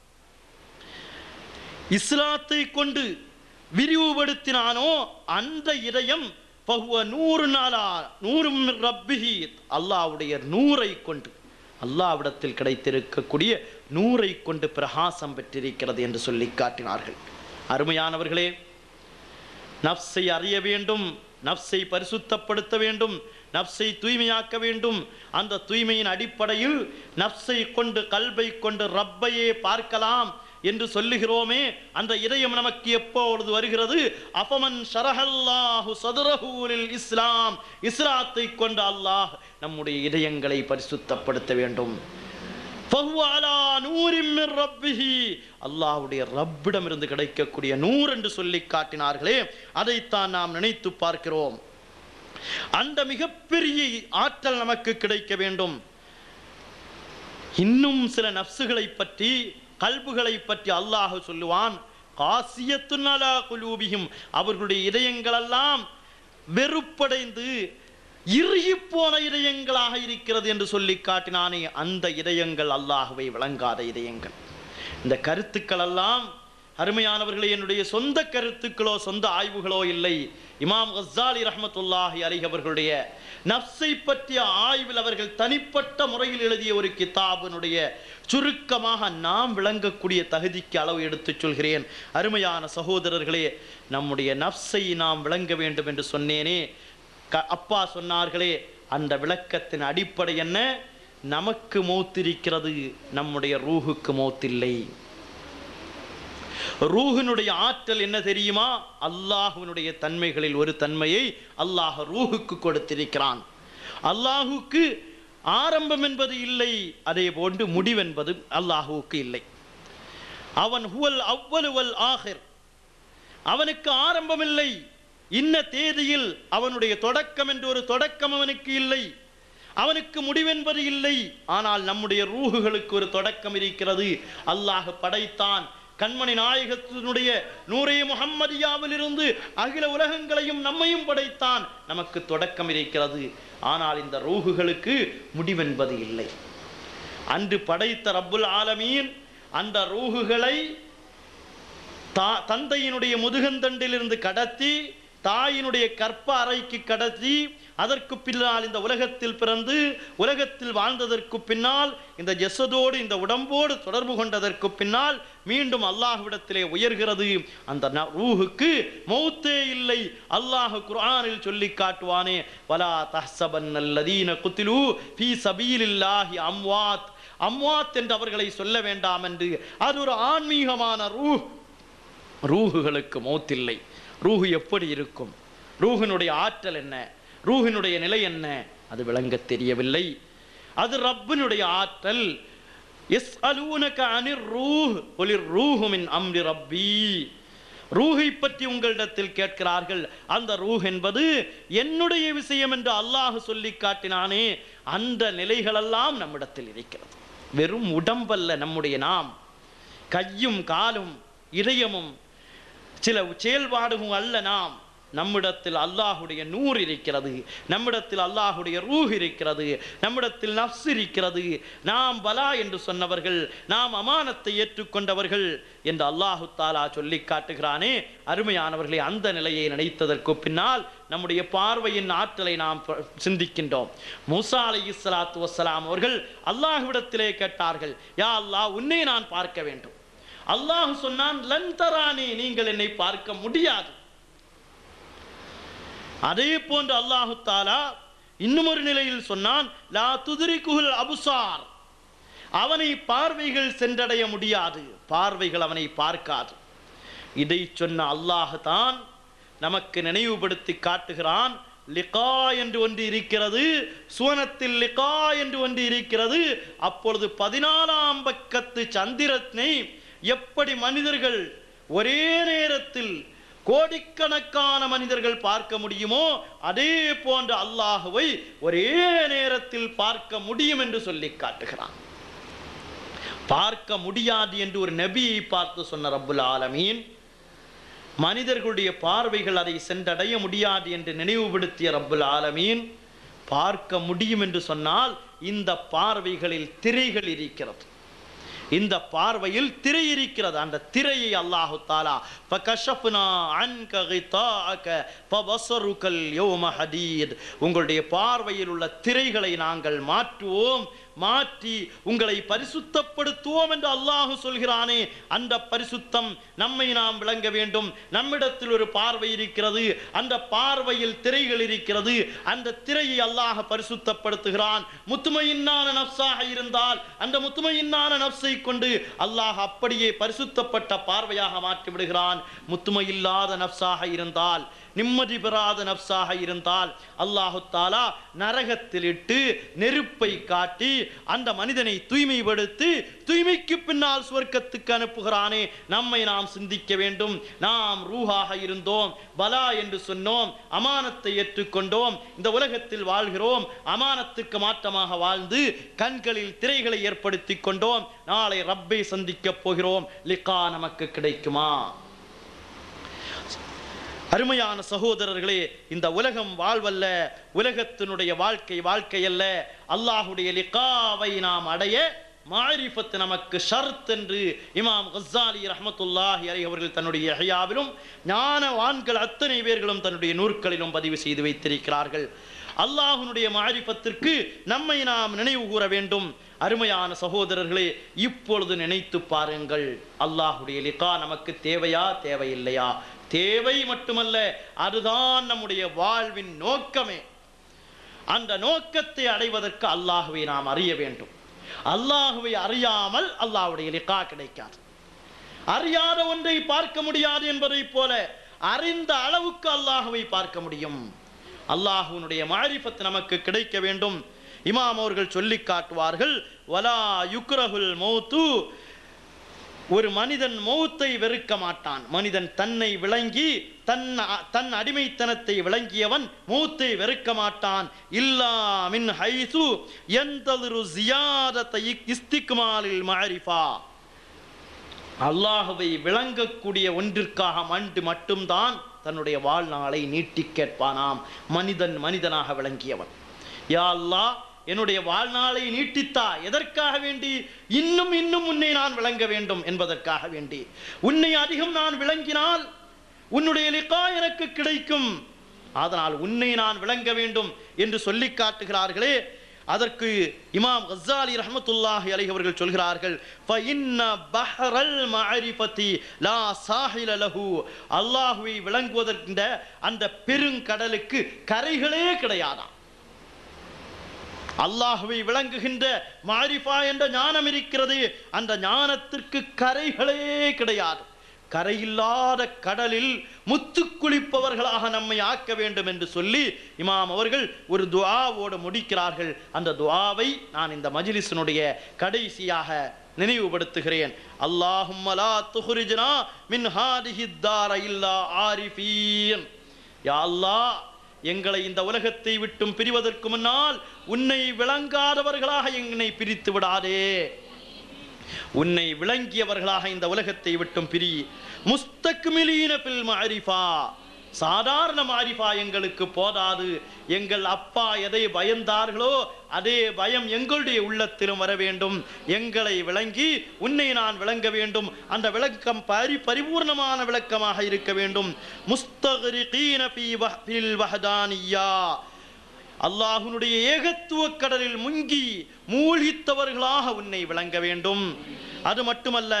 இஸ்லாத்தை கொண்டு விரிவுபடுத்தினானோ அந்த இதயம் பகுவ நூறு நாளா நூறு மின் ரப்பிஹி அல்லாஹ்வுடைய நூரை கொண்டு அல்லாஹ்விடத்தில் கிடைத்திருக்கக்கூடிய நூரை கொண்டு பிரகாசம் பெற்றிருக்கிறது என்று சொல்லி காட்டினார்கள் அருமையானவர்களே நஃப்ஸை அறிய வேண்டும் நஃப்ஸை பரிசுத்தப்படுத்த வேண்டும் நஃப்ஸை தூய்மையாக்க வேண்டும் அந்த தூய்மையின் அடிப்படையில் நஃப்ஸை கொண்டு கல்பை கொண்டு ரப்பையே பார்க்கலாம் என்று சொல்லுகிறோமே அந்த இதயம் நமக்கு எப்பொழுது வருகிறது அஃபமன் ஷரஹல்லாஹு சதுரஹூலில் இஸ்லாம் இஸ்லாத்தை கொண்டு அல்லாஹ் நம்முடைய இதயங்களை பரிசுத்தப்படுத்த வேண்டும் ஃபஹுவ அலா நூரின் மின் ரப்பிஹி அல்லாஹ்வுடைய ரப்பிடமிருந்து கிடைக்கக்கூடிய நூர் என்று சொல்லி காட்டினார்களே அதைத்தான் நாம் நினைத்து பார்க்கிறோம் அந்த மிகப்பெரிய ஆற்றல் நமக்கு கிடைக்க வேண்டும் இன்னும் சில நப்சுகளை பற்றி கல்புகளை பற்றி அல்லாஹ் சொல்லுவான் காசியத்துன் அலா குலூபிஹிம் அவர்களுடைய இதயங்களெல்லாம் வெறுப்படைந்து இறுகி போன இதயங்களாக இருக்கிறது என்று சொல்லி காட்டினானே அந்த இதயங்கள் அல்லாஹுவை விளங்காத இதயங்கள் இந்த கருத்துக்கள் எல்லாம் அருமையானவர்களே என்னுடைய சொந்த கருத்துக்களோ சொந்த ஆய்வுகளோ இல்லை இமாம் கஸ்ஸாலி ரஹ்மத்துல்லாஹி அலைஹி அவர்களுடைய நப்சை பற்றிய ஆய்வில் அவர்கள் தனிப்பட்ட முறையில் எழுதிய ஒரு கிதாபினுடைய சுருக்கமாக நாம் விளங்கக்கூடிய தகுதிக்கு அளவு எடுத்துச் சொல்கிறேன் அருமையான சகோதரர்களே நம்முடைய நப்சை நாம் விளங்க வேண்டும் என்று சொன்னேனே க- அப்பா சொன்னார்களே அந்த விளக்கத்தின் அடிப்படை என்ன நமக்கு மௌத்திருக்கிறது நம்முடைய ரூஹுக்கு மௌத்தில்லை ரூஹினுடைய ஆற்றல் என்ன தெரியுமா அல்லாஹ்வினுடைய தன்மைகளில் ஒரு தன்மையை அல்லாஹ் ரூஹுக்கு கொடுத்திருக்கிறான் அல்லாஹுக்கு ஆரம்பம் என்பது இல்லை அதே போன்று முடிவென்பது அல்லாஹுவுக்கு இல்லை அவன் ஹுவல் அவ்வலுவல் ஆஹிர் அவனுக்கு ஆரம்பமில்லை இன்ன தேதியில் அவனுடைய தொடக்கம் என்று ஒரு தொடக்கம் அவனுக்கு இல்லை அவனுக்கு முடிவென்பது இல்லை ஆனால் நம்முடைய ரூகுகளுக்கு ஒரு தொடக்கம் இருக்கிறது அல்லாஹ் படைத்தான் கண்மணி நாயகத்தினுடைய நூரே முகம்மதியாவிலிருந்து அகில உலகங்களையும் நம்மையும் படைத்தான் நமக்கு தொடக்கம் இருக்கிறது ஆனால் இந்த ரூகுகளுக்கு முடிவென்பது இல்லை அன்று படைத்த ரப்புல் ஆலமீன் அந்த ரூகுகளை தா தந்தையினுடைய முதுகந்தண்டிலிருந்து கடத்தி தாயினுடைய கற்ப அறைக்கு கடத்தி அதற்கு பின்னால் இந்த உலகத்தில் பிறந்து உலகத்தில் வாழ்ந்ததற்கு பின்னால் இந்த ஜெசதோடு இந்த உடம்போடு தொடர்பு கொண்டதற்கு பின்னால் மீண்டும் அல்லாஹ்விடத்திலே உயர்கிறது அந்த ந- ரூஹுக்கு மௌத்தே இல்லை அல்லாஹ் குர்ஆனில் சொல்லி காட்டுவானே வலா தஹ்சபன் அல்லதீன குத்திலு ஃபீ சபீலில்லாஹி அம்வாத் அம்வாத் என்று அவர்களை சொல்ல வேண்டாம் என்று அது ஒரு ஆன்மீகமான ரூஹ் ரூஹுகளுக்கு மௌத்தில்லை ரூஹு எப்படி இருக்கும் ரூஹினுடைய ஆற்றல் என்ன ரூஹினுடைய நிலை என்ன அது விளங்கத் தெரியவில்லை அது ரப்பினுடைய ஆற்றல் எஸ் அலூனக அனிர் ரூஹ் ஒலிர் ரூஹு மின் அம்ரி ரப்பி ரூஹை பற்றி உங்களிடத்தில் கேட்கிறார்கள் அந்த ரூஹ் என்பது என்னுடைய விஷயம் என்று அல்லாஹ் சொல்லி காட்டினானே அந்த நிலைகளெல்லாம் நம்மிடத்தில் இருக்கிறது வெறும் உடம்பல்ல நம்முடைய நாம் கையும் காலும் இதயமும் சில செயல்பாடுகளும் அல்ல நாம் நம்மிடத்தில் அல்லாஹுடைய நூறு இருக்கிறது நம்மிடத்தில் அல்லாஹுடைய ரூஹ் இருக்கிறது நம்மிடத்தில் நஃப்ஸ் இருக்கிறது நாம் பலா என்று சொன்னவர்கள் நாம் அமானத்தை ஏற்றுக்கொண்டவர்கள் என்று அல்லாஹு தாலா சொல்லி காட்டுகிறானே அருமையானவர்களை அந்த நிலையை நினைத்ததற்கு பின்னால் நம்முடைய பார்வையின் ஆற்றலை நாம் ப- சிந்திக்கின்றோம் மூசா அலை இஸ்லாத்து வசலாம் அவர்கள் அல்லாஹ்விடத்திலே கேட்டார்கள் யா அல்லாஹ் உன்னை நான் பார்க்க வேண்டும் அல்லாஹ் சொன்னான் லன் தரானி நீங்கள் என்னை பார்க்க முடியாது அதே போன்று அல்லாஹு தாலா இன்னும் ஒரு நிலையில் சொன்னான் லா துதிரிக்குல் அபுசார் அவனை பார்வைகள் சென்றடைய முடியாது பார்வைகள் அவனை பார்க்காது இதை சொன்ன அல்லாஹ் தான் நமக்கு நினைவுபடுத்தி காட்டுகிறான் லிகா என்று ஒன்று இருக்கிறது சுவனத்தில் லிகா என்று ஒன்று இருக்கிறது அப்பொழுது பதினாலாம் பக்கத்து சந்திரனை எப்படி மனிதர்கள் ஒரே நேரத்தில் கோடிக்கணக்கான மனிதர்கள் பார்க்க முடியுமோ அதே போன்ற அல்லாஹுவை ஒரே நேரத்தில் பார்க்க முடியும் என்று சொல்லி காட்டுகிறான் பார்க்க முடியாது என்று ஒரு நபியை பார்த்து சொன்ன ரப்புல் ஆலமீன் மனிதர்களுடைய பார்வைகள் அதை சென்றடைய முடியாது என்று நினைவுபடுத்திய ரப்புல் ஆலமீன் பார்க்க முடியும் என்று சொன்னால் இந்த பார்வைகளில் திரைகள் இருக்கிறது இந்த பார்வையில் திரை இருக்கிறது அந்த திரையை அல்லாஹு தாலா ஃபகஷஃப்னா அன்க கிதாஅக ஃபபஸருகல் யௌம ஹதீத் உங்களுடைய பார்வையில் உள்ள திரைகளை நாங்கள் மாற்றுவோம் மாற்றி உங்களை பரிசுத்தப்படுத்துவோம் என்று அல்லாஹ் சொல்கிறானே அந்த பரிசுத்தம் நம்மை நாம் விளங்க வேண்டும் நம்மிடத்தில் ஒரு பார்வை இருக்கிறது அந்த பார்வையில் திரைகள் இருக்கிறது அந்த திரையை அல்லாஹ் பரிசுத்தப்படுத்துகிறான் முத்துமையின்னான நப்சாக இருந்தால் அந்த முத்துமையின்னான நப்சை கொண்டு அல்லாஹ் அப்படியே பரிசுத்தப்பட்ட பார்வையாக மாற்றி விடுகிறான் முத்துமையில்லாத நப்சாக இருந்தால் நிம்மதி பெறாத நப்சாக இருந்தால் அல்லாஹு தாலா நரகத்தில் இட்டு நெருப்பை காட்டி அந்த மனிதனை தூய்மைப்படுத்தி தூய்மைக்கு பின்னால் சுவர்க்கத்துக்கு அனுப்புகிறானே நம்மை நாம் சிந்திக்க வேண்டும் நாம் ரூஹாக இருந்தோம் பலா என்று சொன்னோம் அமானத்தை ஏற்றுக்கொண்டோம் இந்த உலகத்தில் வாழ்கிறோம் அமானத்துக்கு மாற்றமாக வாழ்ந்து கண்களில் திரைகளை ஏற்படுத்தி கொண்டோம் நாளை ரப்பை சந்திக்கப் போகிறோம் லிகா நமக்கு கிடைக்குமா அருமையான சகோதரர்களே இந்த உலகம் வாழ்வல்ல உலகத்தினுடைய வாழ்க்கை வாழ்க்கை அல்ல அல்லாஹுடைய லிகாவை நாம் அடைய மாரிஃபத் நமக்கு ஷர்த் என்று இமாம் கஸ்ஸாலி ரஹ்மத்துல்லாஹி அலைஹி அவர்கள் தன்னுடைய ஹயாவிலும் ஞானவான்கள் அத்தனை பேர்களும் தன்னுடைய நூற்களிலும் பதிவு செய்து வைத்திருக்கிறார்கள் அல்லாஹ்வுடைய மாரிஃபத்திற்கு நம்மை நாம் நினைவு கூற வேண்டும் அருமையான சகோதரர்களே இப்பொழுது நினைத்து பாருங்கள் அல்லாஹுடைய லிகா நமக்கு தேவையா தேவையில்லையா தேவை மட்டுமல்ல அதுதான் நம்முடைய வாழ்வின் நோக்கமே அந்த நோக்கத்தை அடைவதற்கு அல்லாஹுவை நாம் அறிய வேண்டும் அல்லாஹுவை அறியாமல் அல்லாஹ்வுடைய லிகா கிடைக்காது அறியாத ஒன்றை பார்க்க முடியாது என்பதைப் போல அறிந்த அளவுக்கு அல்லாஹுவை பார்க்க முடியும் அல்லாஹுவினுடைய மாரிஃபத் நமக்கு கிடைக்க வேண்டும் இமாம் அவர்கள் சொல்லி காட்டுவார்கள் வலா யுக்ரஹுல் மௌத்து ஒரு மனிதன் மௌத்தை வெறுக்க மாட்டான் மனிதன் தன்னை விளங்கி தன் தன் அடிமைத்தனத்தை விளங்கியவன் மௌத்தை வெறுக்க மாட்டான் இல்லா மின் ஹைசு எந்தலிரு ஜியாதத்தை இஸ்திக்மாலில் மாரிஃபா அல்லாஹுவை விளங்கக்கூடிய ஒன்றிற்காக மண்டு மட்டும்தான் தன்னுடைய வாழ்நாளை நீட்டி கேட்பானாம் மனிதன் மனிதனாக விளங்கியவன் யா அல்லாஹ் என்னுடைய வாழ்நாளை நீட்டித்தா எதற்காக வேண்டி இன்னும் இன்னும் உன்னை நான் விளங்க வேண்டும் என்பதற்காக வேண்டி உன்னை அதிகம் நான் விளங்கினால் உன்னுடைய லிகா எனக்கு கிடைக்கும் அதனால் உன்னை நான் விளங்க வேண்டும் என்று சொல்லி காட்டுகிறார்களே அதற்கு இமாம் கஸ்ஸாலி ரஹ்மத்துல்லாஹி அலைஹி அவர்கள் சொல்கிறார்கள் ஃபஇன்ன பஹ்ரல் மஅரிஃபதி லா சாஹில லஹு அல்லாஹ்வை விளங்குவதற்கின்ற அந்த பெருங்கடலுக்கு கரைகளே கிடையாதாம் அல்லாஹுவை விளங்குகின்ற மாரிஃபா என்ற ஞானம் இருக்கிறது அந்த ஞானத்திற்கு கரைகளே கிடையாது கரையில்லாத கடலில் முத்து குளிப்பவர்களாக நம்மை ஆக்க வேண்டும் என்று சொல்லி இமாம் அவர்கள் ஒரு துஆவோடு முடிக்கிறார்கள் அந்த துஆவை நான் இந்த மஜ்லிஸினுடைய கடைசியாக நினைவுபடுத்துகிறேன் அல்லாஹும் லா துஹ்ரிஜ்னா மின் ஹாதிஹி தார இல்லா ஆரிஃபீன் யா அல்லாஹ் எங்களை இந்த உலகத்தை விட்டும் பிரிவதற்கு முன்னால் உன்னை விளங்காதவர்களாக என்னை பிரித்து விடாதே உன்னை விளங்கியவர்களாக இந்த உலகத்தை விட்டும் பிரி முஸ்தக்மிலீன பில் மாரிஃபா சாதாரண மாரிஃபா எங்களுக்கு போதாது எங்கள் அப்பா எதை பயந்தார்களோ அதே பயம் எங்களுடைய உள்ளத்திலும் வர வேண்டும் எங்களை விளங்கி உன்னை நான் விளங்க வேண்டும் அந்த விளக்கம் பரி பரிபூர்ணமான விளக்கமாக இருக்க வேண்டும் முஸ்தகரிகீன ஃபீ வஹ்- ஃபில் வஹதானியா அல்லாஹ்வுடைய ஏகத்துவ கடலில் முங்கி மூழ்கித்தவர்களாக உன்னை விளங்க வேண்டும் அது மட்டுமல்ல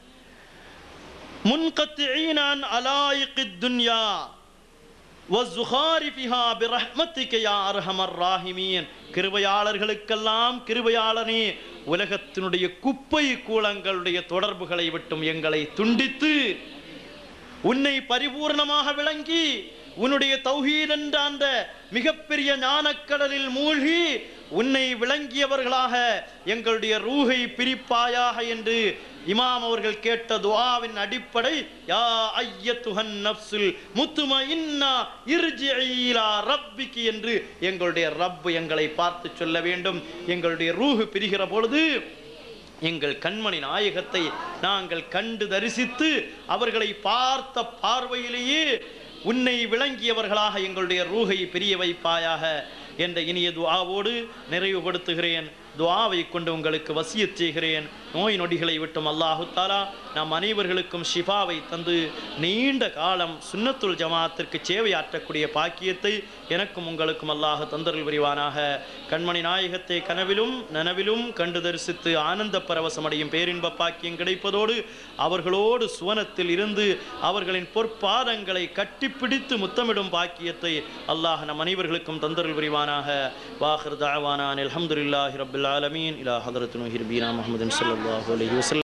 முன்கத்திஈன அன் அலாயிக்கித் துன்யா வஸ்ஸுகாரிஃபிஹா பிரஹ்மத்திக யா அர்ஹமர் ராஹிமீன் கிருபையாளர்களுக்கெல்லாம் கிருபையாளனே உலகத்தினுடைய குப்பை கூலங்களுடைய தொடர்புகளை விட்டும் எங்களை துண்டித்து உன்னை பரிபூர்ணமாக விளங்கி உன்னுடைய தௌஹீத் என்ற அந்த மிகப்பெரிய ஞானக்கடலில் மூழ்கி உன்னை விளங்கியவர்களாக எங்களுடைய ரூஹை பிரிப்பாயாக என்று இமாம் அவர்கள் கேட்ட துஆவின் அடிப்படை யா ஐயத்துஹன் நப்சுல் முத்துமஇன்னா இர்ஜிஇ இலா ரப்பிக்கு என்று எங்களுடைய ரப் எங்களை பார்த்து சொல்ல வேண்டும் எங்களுடைய ரூஹு பிரிகிற பொழுது எங்கள் கண்மணி நாயகத்தை நாங்கள் கண்டு தரிசித்து அவர்களை பார்த்த பார்வையிலேயே உன்னை விளங்கியவர்களாக எங்களுடைய ரூஹை பிரிய வைப்பாயாக என்ற இனிய துஆவோடு நிறைவுபடுத்துகிறேன் துஆவை கொண்டு உங்களுக்கு வசியச் செய்கிறேன் நோய் நொடிகளை விட்டும் அல்லாஹு தாலா நம் அனைவர்களுக்கும் ஷிஃபாவை தந்து நீண்ட காலம் சுன்னத்துல் ஜமாத்திற்கு சேவையாற்றக்கூடிய பாக்கியத்தை எனக்கும் உங்களுக்கும் அல்லாஹ் தந்தருள் புரிவானாக கண்மணி நாயகத்தை கனவிலும் நனவிலும் கண்டு தரிசித்து ஆனந்த பரவசமடையும் பேரின்ப பாக்கியம் கிடைப்பதோடு அவர்களோடு சுவனத்தில் இருந்து அவர்களின் பொற்பாதங்களை கட்டிப்பிடித்து முத்தமிடும் பாக்கியத்தை அல்லாஹ் நம் அனைவர்களுக்கும் தந்தருள் புரிவானாக வாஹிர் தாவானான் அல்ஹம்துலில்லாஹி ரப்பில் ஆலமீன் இலா ஹதரத் நூஹி ரபீனா முஹம்மதின் ஸல்லல்லாஹு அலைஹி வஸல்லம்